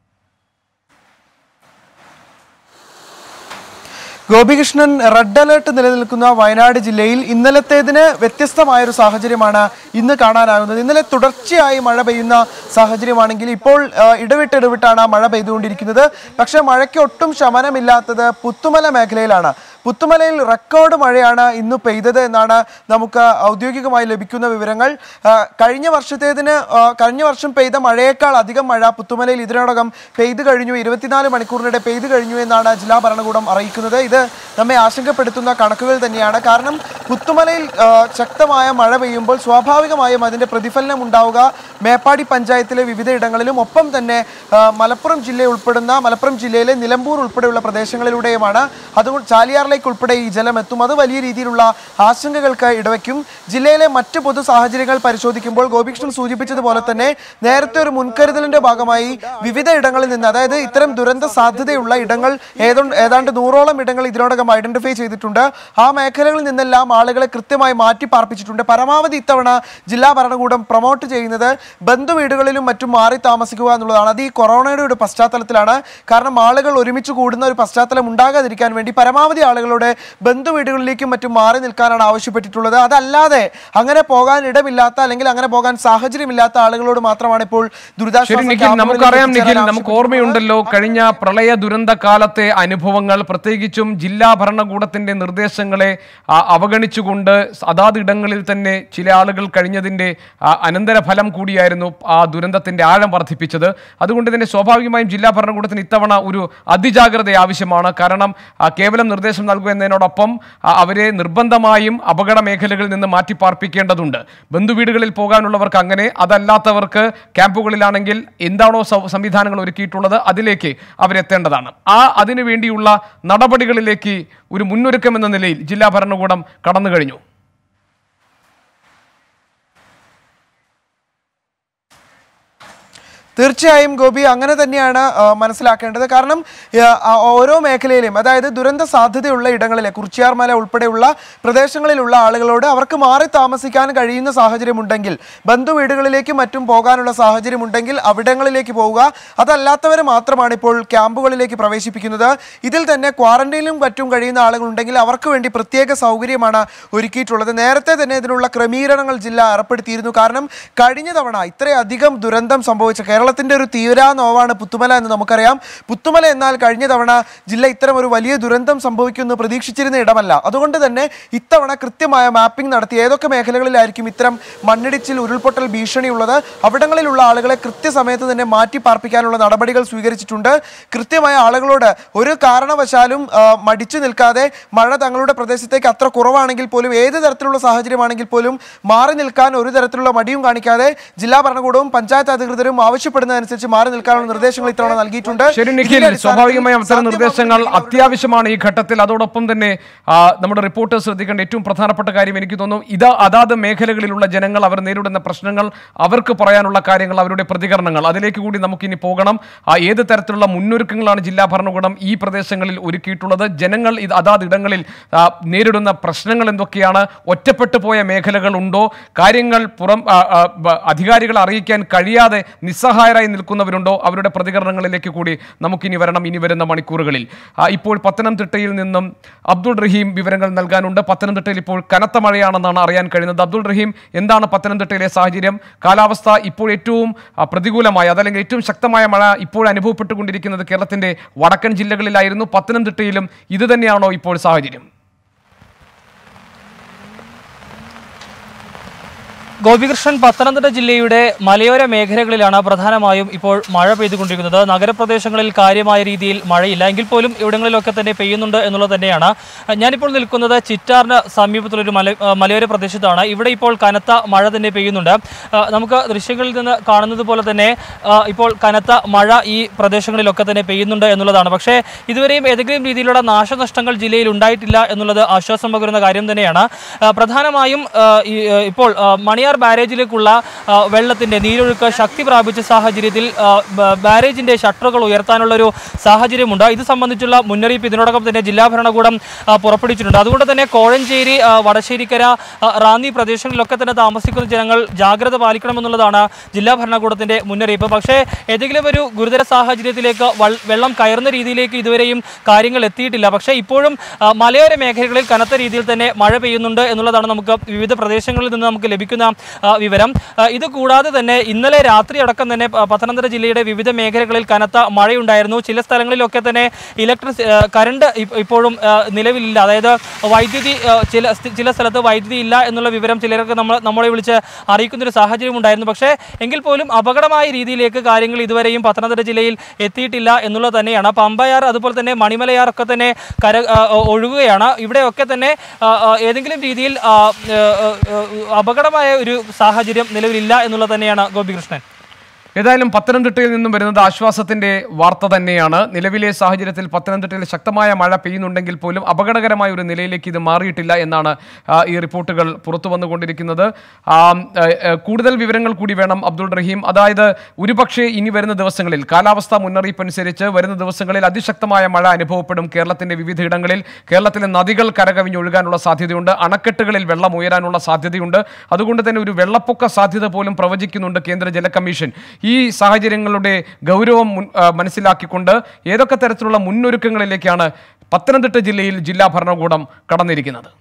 ഗോപികൃഷ്ണൻ റെഡ് അലേർട്ട് നിലനിൽക്കുന്ന വയനാട് ജില്ലയിൽ ഇന്നലത്തേതിന് വ്യത്യസ്തമായ ഒരു സാഹചര്യമാണ് ഇന്ന് കാണാനാകുന്നത് ഇന്നലെ തുടർച്ചയായി മഴ പെയ്യുന്ന സാഹചര്യമാണെങ്കിൽ ഇപ്പോൾ ആ, ഇടവിട്ട് ഇടവിട്ടാണ് മഴ പെയ്തുകൊണ്ടിരിക്കുന്നത് പക്ഷേ മഴയ്ക്ക് ഒട്ടും ശമനമില്ലാത്തത് പുത്തുമല മേഖലയിലാണ് പുത്തുമലയിൽ റെക്കോർഡ് മഴയാണ് ഇന്ന് പെയ്തത് എന്നാണ് നമുക്ക് ഔദ്യോഗികമായി ലഭിക്കുന്ന വിവരങ്ങൾ ആ, കഴിഞ്ഞ വർഷത്തേതിന് ആ, കഴിഞ്ഞ വർഷം പെയ്ത മഴയേക്കാൾ അധികം മഴ പുത്തുമലയിൽ ഇതിനോടകം പെയ്തു കഴിഞ്ഞു ഇരുപത്തിനാല് മണിക്കൂറിനിടെ പെയ്തു കഴിഞ്ഞു എന്നാണ് ജില്ലാ ഭരണകൂടം അറിയിക്കുന്നത് ഇത് നമ്മെ ആശങ്കപ്പെടുത്തുന്ന കണക്കുകൾ തന്നെയാണ് കാരണം പുത്തുമലയിൽ ആ, ശക്തമായ മഴ പെയ്യുമ്പോൾ സ്വാഭാവികമായും അതിൻ്റെ പ്രതിഫലനം ഉണ്ടാവുക മേപ്പാടി പഞ്ചായത്തിലെ വിവിധ ഇടങ്ങളിലും ഒപ്പം തന്നെ ആ, മലപ്പുറം ജില്ല ഉൾപ്പെടുന്ന മലപ്പുറം ജില്ലയിലെ നിലമ്പൂർ ഉൾപ്പെടെയുള്ള പ്രദേശങ്ങളിലൂടെയുമാണ് അതുകൊണ്ട് ചാലിയാറിലേക്ക് ഉൾപ്പെടെ ഈ ജലം എത്തും അത് വലിയ രീതിയിലുള്ള ആശങ്കകൾക്ക് ഇടവയ്ക്കും ജില്ലയിലെ മറ്റ് പൊതു സാഹചര്യങ്ങൾ പരിശോധിക്കുമ്പോൾ ഗോപികൃഷ്ണൻ സൂചിപ്പിച്ചതുപോലെ തന്നെ നേരത്തെ ഒരു മുൻകരുതലിന്റെ ഭാഗമായി വിവിധ ഇടങ്ങളിൽ നിന്ന് അതായത് ഇത്തരം ദുരന്ത സാധ്യതയുള്ള ഇടങ്ങൾ ഏതോ ഏതാണ്ട് നൂറോളം ഇടങ്ങൾ ഇതിനോടകം ഐഡന്റിഫൈ ചെയ്തിട്ടുണ്ട് ആ മേഖലകളിൽ നിന്നെല്ലാം ആളുകളെ കൃത്യമായി മാറ്റി പാർപ്പിച്ചിട്ടുണ്ട് പരമാവധി ഇത്തവണ ജില്ലാ ഭരണകൂടം പ്രൊമോട്ട് ചെയ്യുന്നത് ബന്ധു വീടുകളിലും മറ്റും മാറി താമസിക്കുക എന്നുള്ളതാണ് അത് ഈ കൊറോണയുടെ ഒരു പശ്ചാത്തലത്തിലാണ് കാരണം ആളുകൾ ഒരുമിച്ച് കൂടുന്ന ഒരു പശ്ചാത്തലം ഉണ്ടാകാതിരിക്കാൻ വേണ്ടി പരമാവധി ആളുകൾ ആളുകളോട് ബന്ധുവീടുകളിലേക്കും മറ്റും മാറി നിൽക്കാനാണ് ആവശ്യപ്പെട്ടിട്ടുള്ളത് അതല്ലാതെ അങ്ങനെ പോകാൻ ഇടമില്ലാത്ത അല്ലെങ്കിൽ അങ്ങനെ പോകാൻ സാഹചര്യമില്ലാത്ത ആളുകളോട് മാത്രമാണ് ഇപ്പോൾ ദുരിതാശ്വാസ ശരി നിഖിൽ ക്യാമ്പുകളിലേക്ക് നമുക്കറിയാം നിഖിൽ എത്തിച്ചേരാൻ നമുക്ക് ഓർമ്മയുണ്ടല്ലോ കഴിഞ്ഞ പ്രളയ ദുരന്ത കാലത്തെ അനുഭവങ്ങൾ പ്രത്യേകിച്ചും ജില്ലാ ഭരണകൂടത്തിന്റെ നിർദ്ദേശങ്ങളെ ആ, അവഗണിച്ചുകൊണ്ട് അതാത് ഇടങ്ങളിൽ തന്നെ ചില ആളുകൾ കഴിഞ്ഞതിന്റെ ആ, അനന്തരഫലം കൂടിയായിരുന്നു ആ ദുരന്തത്തിന്റെ ആഴം വർദ്ധിപ്പിച്ചത് അതുകൊണ്ട് തന്നെ സ്വാഭാവികമായും ജില്ലാ ഭരണകൂടത്തിന് ഇത്തവണ ഒരു അതിജാഗ്രത ആവശ്യമാണ് കാരണം ആ, കേവലം നിർദ്ദേശം നൽകുക എന്നതിനോടൊപ്പം ആ, അവരെ നിർബന്ധമായും അപകട മേഖലകളിൽ നിന്ന് മാറ്റി പാർപ്പിക്കേണ്ടതുണ്ട് ബന്ധുവീടുകളിൽ പോകാനുള്ളവർക്ക് അങ്ങനെ അതല്ലാത്തവർക്ക് ക്യാമ്പുകളിലാണെങ്കിൽ എന്താണോ സൗ- സംവിധാനങ്ങൾ ഒരുക്കിയിട്ടുള്ളത് അതിലേക്ക് അവരെത്തേണ്ടതാണ് ആ അതിനു വേണ്ടിയുള്ള നടപടികളിലേക്ക് ഒരു മുന്നൊരുക്കം എന്ന നിലയിൽ ജില്ലാ ഭരണകൂടം കടന്നു കഴിഞ്ഞു തീർച്ചയായും ഗോപി അങ്ങനെ തന്നെയാണ് ആ, മനസ്സിലാക്കേണ്ടത് കാരണം ആ, ആ, ഓരോ മേഖലയിലും അതായത് ദുരന്ത സാധ്യതയുള്ള ഇടങ്ങളിലെ കുറിച്യാർമല ഉൾപ്പെടെയുള്ള പ്രദേശങ്ങളിലുള്ള ആളുകളോട് അവർക്ക് മാറി താമസിക്കാൻ കഴിയുന്ന സാഹചര്യമുണ്ടെങ്കിൽ ബന്ധു വീടുകളിലേക്കും മറ്റും പോകാനുള്ള സാഹചര്യമുണ്ടെങ്കിൽ അവിടങ്ങളിലേക്ക് പോവുക അതല്ലാത്തവരെ മാത്രമാണ് ഇപ്പോൾ ക്യാമ്പുകളിലേക്ക് പ്രവേശിപ്പിക്കുന്നത് ഇതിൽ തന്നെ ക്വാറന്റൈനിലും മറ്റും കഴിയുന്ന ആളുകളുണ്ടെങ്കിൽ അവർക്ക് വേണ്ടി പ്രത്യേക സൗകര്യമാണ് ഒരുക്കിയിട്ടുള്ളത് നേരത്തെ തന്നെ ഇതിനുള്ള ക്രമീകരണങ്ങൾ ജില്ല ഏർപ്പെടുത്തിയിരുന്നു കാരണം കഴിഞ്ഞ തവണ ഇത്രയധികം ദുരന്തം സംഭവിച്ച കേരളത്തിന്റെ ഒരു തീവ്ര നോവാണ് പുത്തുമല എന്ന് നമുക്കറിയാം പുത്തുമല എന്നാൽ കഴിഞ്ഞ തവണ ജില്ല ഇത്തരം ഒരു വലിയ ദുരന്തം സംഭവിക്കുമെന്ന് പ്രതീക്ഷിച്ചിരുന്ന ഇടമല്ല അതുകൊണ്ട് തന്നെ ഇത്തവണ കൃത്യമായ മാപ്പിംഗ് നടത്തി ഏതൊക്കെ മേഖലകളിലായിരിക്കും ഇത്തരം മണ്ണിടിച്ചിൽ ഉരുൾപൊട്ടൽ ഭീഷണിയുള്ളത് അവിടങ്ങളിലുള്ള ആളുകളെ കൃത്യസമയത്ത് തന്നെ മാറ്റി പാർപ്പിക്കാനുള്ള നടപടികൾ സ്വീകരിച്ചിട്ടുണ്ട് കൃത്യമായ ആളുകളോട് ഒരു കാരണവശാലും ആ, മടിച്ചു നിൽക്കാതെ മഴ തങ്ങളുടെ പ്രദേശത്തേക്ക് അത്ര കുറവാണെങ്കിൽ പോലും ഏത് തരത്തിലുള്ള സാഹചര്യമാണെങ്കിൽ പോലും മാറി നിൽക്കാൻ ഒരു തരത്തിലുള്ള മടിയും കാണിക്കാതെ ജില്ലാ ഭരണകൂടവും പഞ്ചായത്ത് അധികൃതരും ആവശ്യപ്പെടുന്നതനുസരിച്ച് മാറി നിൽക്കാനുള്ള നിർദ്ദേശങ്ങൾ ഇത്തവണ നൽകിയിട്ടുണ്ട് ശരി നിഖിൽ ഇതിന്റെ അടിസ്ഥാനത്തിൽ സ്വാഭാവികമായും അത്തരം നിർദ്ദേശങ്ങൾ സാധ്യമാകുമെങ്കിൽ അത്യാവശ്യമാണ് ഈ ഘട്ടത്തിൽ അതോടൊപ്പം തന്നെ ആ, നമ്മുടെ റിപ്പോർട്ടേഴ്സ് ശ്രദ്ധിക്കേണ്ട ഏറ്റവും പ്രധാനപ്പെട്ട കാര്യം എനിക്ക് തോന്നുന്നു ഇത് അതാത് മേഖലകളിലുള്ള ജനങ്ങൾ അവർ നേരിടുന്ന പ്രശ്നങ്ങൾ അവർക്ക് പറയാനുള്ള കാര്യങ്ങൾ അവരുടെ പ്രതികരണങ്ങൾ അതിലേക്ക് കൂടി നമുക്കിനി പോകണം ആ, ഏത് തരത്തിലുള്ള മുന്നൊരുക്കങ്ങളാണ് ജില്ലാ ഭരണകൂടം ഈ പ്രദേശങ്ങളിൽ ഒരുക്കിയിട്ടുള്ളത് ജനങ്ങൾ ഇത് അതാത് ഇടങ്ങളിൽ ആ, നേരിടുന്ന പ്രശ്നങ്ങൾ എന്തൊക്കെയാണ് ഒറ്റപ്പെട്ടു പോയ മേഖലകൾ ഉണ്ടോ കാര്യങ്ങൾ പുറം ആ, ആ, ബ- അധികാരികളെ അറിയിക്കാൻ കഴിയാതെ നിസ്സഹായരായി നിൽക്കുന്നവരുണ്ടോ അവരുടെ പ്രതികരണങ്ങളിലേക്ക് കൂടി നമുക്കിനി വരണം ഇനി വരുന്ന മണിക്കൂറുകളിൽ ആ, ഇപ്പോൾ പത്തനംതിട്ടയിൽ നിന്നും അബ്ദുൾ റഹീം വിവരങ്ങൾ നൽകാനുണ്ട് പത്തനംതിട്ടയിൽ ഇപ്പോൾ കനത്ത മഴയാണെന്നാണ് അറിയാൻ കഴിയുന്നത് അബ്ദുൾ റഹീം എന്താണ് പത്തനംതിട്ടയിലെ സാഹചര്യം കാലാവസ്ഥ ഇപ്പോൾ ഏറ്റവും ആ, പ്രതികൂലമായ അതല്ലെങ്കിൽ ഏറ്റവും ശക്തമായ മഴ ഇപ്പോൾ അനുഭവപ്പെട്ടുകൊണ്ടിരിക്കുന്നത് കേരളത്തിന്റെ വടക്കൻ ജില്ലകളിലായിരുന്നു പത്തനംതിട്ടയിലും ഇത് തന്നെയാണോ ഇപ്പോൾ സാഹചര്യം ഗോപികൃഷ്ണൻ പത്തനംതിട്ട ജില്ലയുടെ മലയോര മേഖലകളിലാണ് പ്രധാനമായും ഇപ്പോൾ മഴ പെയ്തുകൊണ്ടിരിക്കുന്നത് നഗരപ്രദേശങ്ങളിൽ കാര്യമായ രീതിയിൽ മഴയില്ല എങ്കിൽ പോലും ഇവിടങ്ങളിലൊക്കെ തന്നെ പെയ്യുന്നുണ്ട് എന്നുള്ളത് തന്നെയാണ് ഞാനിപ്പോൾ നിൽക്കുന്നത് ചിറ്റാറിന് സമീപത്തുള്ളൊരു മല ആ, മലയോര പ്രദേശത്താണ് ഇവിടെ ഇപ്പോൾ കനത്ത മഴ തന്നെ പെയ്യുന്നുണ്ട് ആ, നമുക്ക് ദൃശ്യങ്ങളിൽ നിന്ന് കാണുന്നത് പോലെ തന്നെ ആ, ഇപ്പോൾ കനത്ത മഴ ഈ പ്രദേശങ്ങളിലൊക്കെ തന്നെ പെയ്യുന്നുണ്ട് എന്നുള്ളതാണ് പക്ഷേ ഇതുവരെയും ഏതെങ്കിലും രീതിയിലുള്ള നാശനഷ്ടങ്ങൾ ജില്ലയിൽ ഉണ്ടായിട്ടില്ല എന്നുള്ളത് ആശ്വാസം പകരുന്ന കാര്യം തന്നെയാണ് ആ, പ്രധാനമായും ആ, ഈ, ആ, ഇപ്പോൾ ആ, മണിയാർ ബാരേജിലേക്കുള്ള ആ, വെള്ളത്തിന്റെ നീരൊഴുക്ക് ശക്തി പ്രാപിച്ച സാഹചര്യത്തിൽ ആ, ബ- ബാരേജിന്റെ ഷട്ടറുകൾ ഉയർത്താനുള്ള ഒരു സാഹചര്യമുണ്ട് ഇത് സംബന്ധിച്ചുള്ള മുന്നറിയിപ്പ് ഇതിനോടകം തന്നെ ജില്ലാ ഭരണകൂടം ആ, പുറപ്പെടുവിച്ചിട്ടുണ്ട് അതുകൊണ്ട് തന്നെ കോഴഞ്ചേരി ആ, വടശ്ശേരിക്കര ആ, റാന്നി പ്രദേശങ്ങളിലൊക്കെ തന്നെ താമസിക്കുന്ന ജനങ്ങൾ ജാഗ്രത പാലിക്കണമെന്നുള്ളതാണ് ജില്ലാ ഭരണകൂടത്തിന്റെ മുന്നറിയിപ്പ് പക്ഷേ ഏതെങ്കിലും ഒരു ഗുരുതര സാഹചര്യത്തിലേക്ക് വൾ- വെള്ളം കയറുന്ന രീതിയിലേക്ക് ഇതുവരെയും കാര്യങ്ങൾ എത്തിയിട്ടില്ല പക്ഷേ ഇപ്പോഴും ആ, മലയോര മേഖലകളിൽ കനത്ത രീതിയിൽ തന്നെ മഴ പെയ്യുന്നുണ്ട് എന്നുള്ളതാണ് നമുക്ക് വിവിധ പ്രദേശങ്ങളിൽ നിന്ന് നമുക്ക് ലഭിക്കുന്ന ആ, വിവരം ആ, ഇത് കൂടാതെ തന്നെ ഇന്നലെ രാത്രി അടക്കം തന്നെ പ- പത്തനംതിട്ട ജില്ലയുടെ വിവിധ മേഖലകളിൽ കനത്ത മഴയുണ്ടായിരുന്നു ചില സ്ഥലങ്ങളിലൊക്കെ തന്നെ ഇലക്ട്രിസി ആ, കറണ്ട് ഇ- ഇപ്പോഴും ആ, നിലവിലില്ല അതായത് വൈദ്യുതി ആ, ചില സ്ഥ- ചില സ്ഥലത്ത് വൈദ്യുതി ഇല്ല എന്നുള്ള വിവരം ചിലർക്ക് നമ്മൾ നമ്മളെ വിളിച്ച് അറിയിക്കുന്ന ഒരു സാഹചര്യം ഉണ്ടായിരുന്നു പക്ഷേ എങ്കിൽ പോലും അപകടമായ രീതിയിലേക്ക് കാര്യങ്ങൾ ഇതുവരെയും പത്തനംതിട്ട ജില്ലയിൽ എത്തിയിട്ടില്ല എന്നുള്ളത് തന്നെയാണ് പമ്പയാർ അതുപോലെ തന്നെ മണിമലയാർ ഒക്കെ തന്നെ കര ആ, ഒഴുകുകയാണ് ഇവിടെയൊക്കെ തന്നെ ആ, ആ, ഏതെങ്കിലും രീതിയിൽ ആ, ആ, ആ, അപകടമായ ഒരു സാഹചര്യം നിലവിലില്ല എന്നുള്ളത് തന്നെയാണ് ഗോപികൃഷ്ണൻ ഏതായാലും പത്തനംതിട്ടയിൽ നിന്നും വരുന്നത് ആശ്വാസത്തിന്റെ വാർത്ത തന്നെയാണ് നിലവിലെ സാഹചര്യത്തിൽ പത്തനംതിട്ടയിൽ ശക്തമായ മഴ പെയ്യുന്നുണ്ടെങ്കിൽ പോലും അപകടകരമായ ഒരു നിലയിലേക്ക് ഇത് മാറിയിട്ടില്ല എന്നാണ് ആ, ഈ റിപ്പോർട്ടുകൾ പുറത്തു വന്നുകൊണ്ടിരിക്കുന്നത് ആ, ഏ, ഏ, കൂടുതൽ വിവരങ്ങൾ കൂടി വേണം അബ്ദുൾ റഹീം അതായത് ഒരുപക്ഷെ ഇനി വരുന്ന ദിവസങ്ങളിൽ കാലാവസ്ഥാ മുന്നറിയിപ്പ് അനുസരിച്ച് വരുന്ന ദിവസങ്ങളിൽ അതിശക്തമായ മഴ അനുഭവപ്പെടും കേരളത്തിന്റെ വിവിധ ഇടങ്ങളിൽ കേരളത്തിലെ നദികൾ കരകവിഞ്ഞൊഴുകാനുള്ള സാധ്യതയുണ്ട് അണക്കെട്ടുകളിൽ വെള്ളം ഉയരാനുള്ള സാധ്യതയുണ്ട് അതുകൊണ്ട് തന്നെ ഒരു വെള്ളപ്പൊക്ക സാധ്യത പോലും പ്രവചിക്കുന്നുണ്ട് കേന്ദ്ര ജല കമ്മീഷൻ ഈ സാഹചര്യങ്ങളുടെ ഗൗരവം മുൻ- ആ, മനസ്സിലാക്കിക്കൊണ്ട് ഏതൊക്കെ തരത്തിലുള്ള മുന്നൊരുക്കങ്ങളിലേക്കാണ് പത്തനംതിട്ട ജില്ലയിൽ ജില്ലാ ഭരണകൂടം കടന്നിരിക്കുന്നത്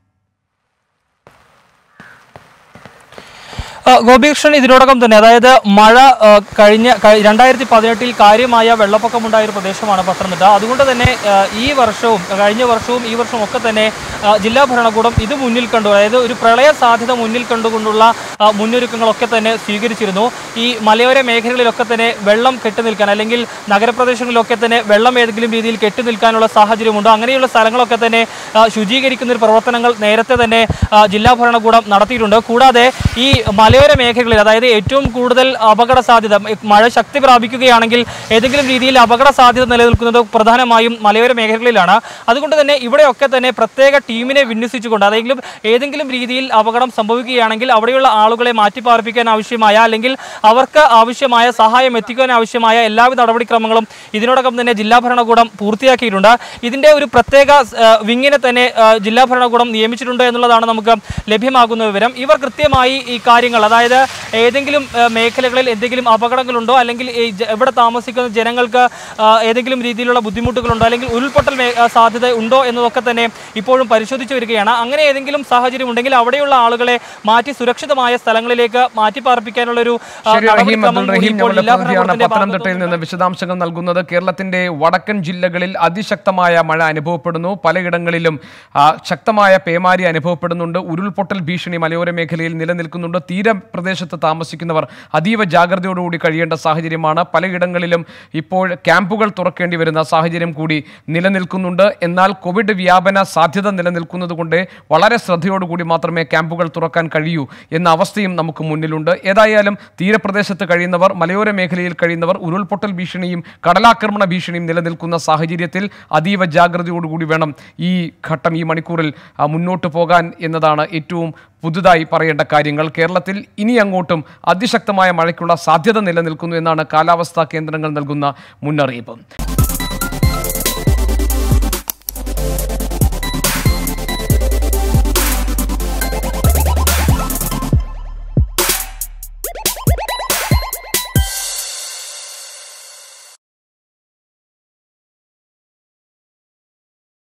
ആ, ഗോപികൃഷ്ണൻ ഇതിനോടകം തന്നെ അതായത് മഴ ആ, കഴിഞ്ഞ കഴി- രണ്ടായിരത്തി പതിനെട്ടിൽ കാര്യമായ വെള്ളപ്പൊക്കമുണ്ടായ ഒരു പ്രദേശമാണ് പത്തനംതിട്ട അതുകൊണ്ട് തന്നെ ആ, ഈ വർഷവും കഴിഞ്ഞ വർഷവും ഈ വർഷവും ഒക്കെ തന്നെ ആ, ജില്ലാ ഭരണകൂടം ഇത് മുന്നിൽ കണ്ടു അതായത് ഒരു പ്രളയ സാധ്യത മുന്നിൽ കണ്ടുകൊണ്ടുള്ള ആ, മുന്നൊരുക്കങ്ങളൊക്കെ തന്നെ സ്വീകരിച്ചിരുന്നു ഈ മലയോര മേഖലകളിലൊക്കെ തന്നെ വെള്ളം കെട്ടി നിൽക്കാൻ അല്ലെങ്കിൽ നഗരപ്രദേശങ്ങളിലൊക്കെ തന്നെ വെള്ളം ഏതെങ്കിലും രീതിയിൽ കെട്ടി നിൽക്കാനുള്ള സാഹചര്യമുണ്ട് അങ്ങനെയുള്ള സ്ഥലങ്ങളൊക്കെ തന്നെ ആ, ശുചീകരിക്കുന്ന ഒരു പ്രവർത്തനങ്ങൾ നേരത്തെ തന്നെ ആ, ജില്ലാ ഭരണകൂടം നടത്തിയിട്ടുണ്ട് കൂടാതെ ഈ മലയോര മേഖലകളിൽ അതായത് ഏറ്റവും കൂടുതൽ അപകട സാധ്യത മഴ ശക്തി പ്രാപിക്കുകയാണെങ്കിൽ ഏതെങ്കിലും രീതിയിൽ അപകട സാധ്യത നിലനിൽക്കുന്നത് പ്രധാനമായും മലയോര മേഖലകളിലാണ് അതുകൊണ്ട് തന്നെ ഇവിടെയൊക്കെ തന്നെ പ്രത്യേക ടീമിനെ വിന്യസിച്ചുകൊണ്ട് അതെങ്കിലും ഏതെങ്കിലും രീതിയിൽ അപകടം സംഭവിക്കുകയാണെങ്കിൽ അവിടെയുള്ള ആളുകളെ മാറ്റിപ്പാർപ്പിക്കാൻ ആവശ്യമായ അല്ലെങ്കിൽ അവർക്ക് ആവശ്യമായ സഹായം എത്തിക്കാൻ ആവശ്യമായ എല്ലാവിധ നടപടിക്രമങ്ങളും ഇതിനോടകം തന്നെ ജില്ലാ ഭരണകൂടം പൂർത്തിയാക്കിയിട്ടുണ്ട് ഇതിന്റെ ഒരു പ്രത്യേക ആ, വിങ്ങിനെ തന്നെ ആ, ജില്ലാ ഭരണകൂടം നിയമിച്ചിട്ടുണ്ട് എന്നുള്ളതാണ് നമുക്ക് ലഭ്യമാകുന്ന വിവരം ഇവർ കൃത്യമായി ഈ കാര്യങ്ങൾ അതായത് ഏതെങ്കിലും ആ, മേഖലകളിൽ എന്തെങ്കിലും അപകടങ്ങളുണ്ടോ അല്ലെങ്കിൽ ഈ ജ- ഇവിടെ താമസിക്കുന്ന ജനങ്ങൾക്ക് ആ, ഏതെങ്കിലും രീതിയിലുള്ള ബുദ്ധിമുട്ടുകളുണ്ടോ അല്ലെങ്കിൽ ഉരുൾപൊട്ടൽ മേ- ആ, സാധ്യത ഉണ്ടോ എന്നതൊക്കെ തന്നെ ഇപ്പോഴും പരിശോധിച്ചു വരികയാണ് അങ്ങനെ ഏതെങ്കിലും സാഹചര്യം ഉണ്ടെങ്കിൽ അവിടെയുള്ള ആളുകളെ മാറ്റി സുരക്ഷിതമായ സ്ഥലങ്ങളിലേക്ക് മാറ്റി പാർപ്പിക്കാനുള്ള ഒരു ആ, ശരി റഹീം നടപടിക്രമം അബ്ദുൾ കൂടി റഹീം ഇപ്പോൾ ഞങ്ങളുടെ ജില്ലാ പ്രതിനിധിയാണ് ഭരണകൂടത്തിന്റെ പത്തനംതിട്ടയിൽ ഭാഗത്തുനിന്ന് നിന്ന് വിശദാംശങ്ങൾ നൽകുന്നത് കേരളത്തിന്റെ വടക്കൻ ജില്ലകളിൽ അതിശക്തമായ മഴ അനുഭവപ്പെടുന്നു പലയിടങ്ങളിലും ആ, ശക്തമായ പേമാരി അനുഭവപ്പെടുന്നുണ്ട് ഉരുൾപൊട്ടൽ ഭീഷണി മലയോര മേഖലയിൽ നിലനിൽക്കുന്നുണ്ട് തീരപ്രദേശത്ത് താമസിക്കുന്നവർ അതീവ ജാഗ്രതയോടുകൂടി കഴിയേണ്ട സാഹചര്യമാണ് പലയിടങ്ങളിലും ഇപ്പോൾ ക്യാമ്പുകൾ തുറക്കേണ്ടി വരുന്ന സാഹചര്യം കൂടി നിലനിൽക്കുന്നുണ്ട് എന്നാൽ കോവിഡ് വ്യാപന സാധ്യത നിലനിൽക്കുന്നത് കൊണ്ട് വളരെ ശ്രദ്ധയോടുകൂടി മാത്രമേ ക്യാമ്പുകൾ തുറക്കാൻ കഴിയൂ എന്ന അവസ്ഥയും നമുക്ക് മുന്നിലുണ്ട് ഏതായാലും തീരപ്രദേശത്ത് കഴിയുന്നവർ മലയോര മേഖലയിൽ കഴിയുന്നവർ ഉരുൾപൊട്ടൽ ഭീഷണിയും കടലാക്രമണ ഭീഷണിയും നിലനിൽക്കുന്ന സാഹചര്യത്തിൽ അതീവ ജാഗ്രതയോടുകൂടി വേണം ഈ ഘട്ടം ഈ മണിക്കൂറിൽ ആ, മുന്നോട്ട് പോകാൻ എന്നതാണ് ഏറ്റവും പുതുതായി പറയേണ്ട കാര്യങ്ങൾ കേരളത്തിൽ ഇനി അങ്ങോട്ടും അതിശക്തമായ മഴയ്ക്കുള്ള സാധ്യത നിലനിൽക്കുന്നു എന്നാണ് കാലാവസ്ഥാ കേന്ദ്രങ്ങൾ നൽകുന്ന മുന്നറിയിപ്പ്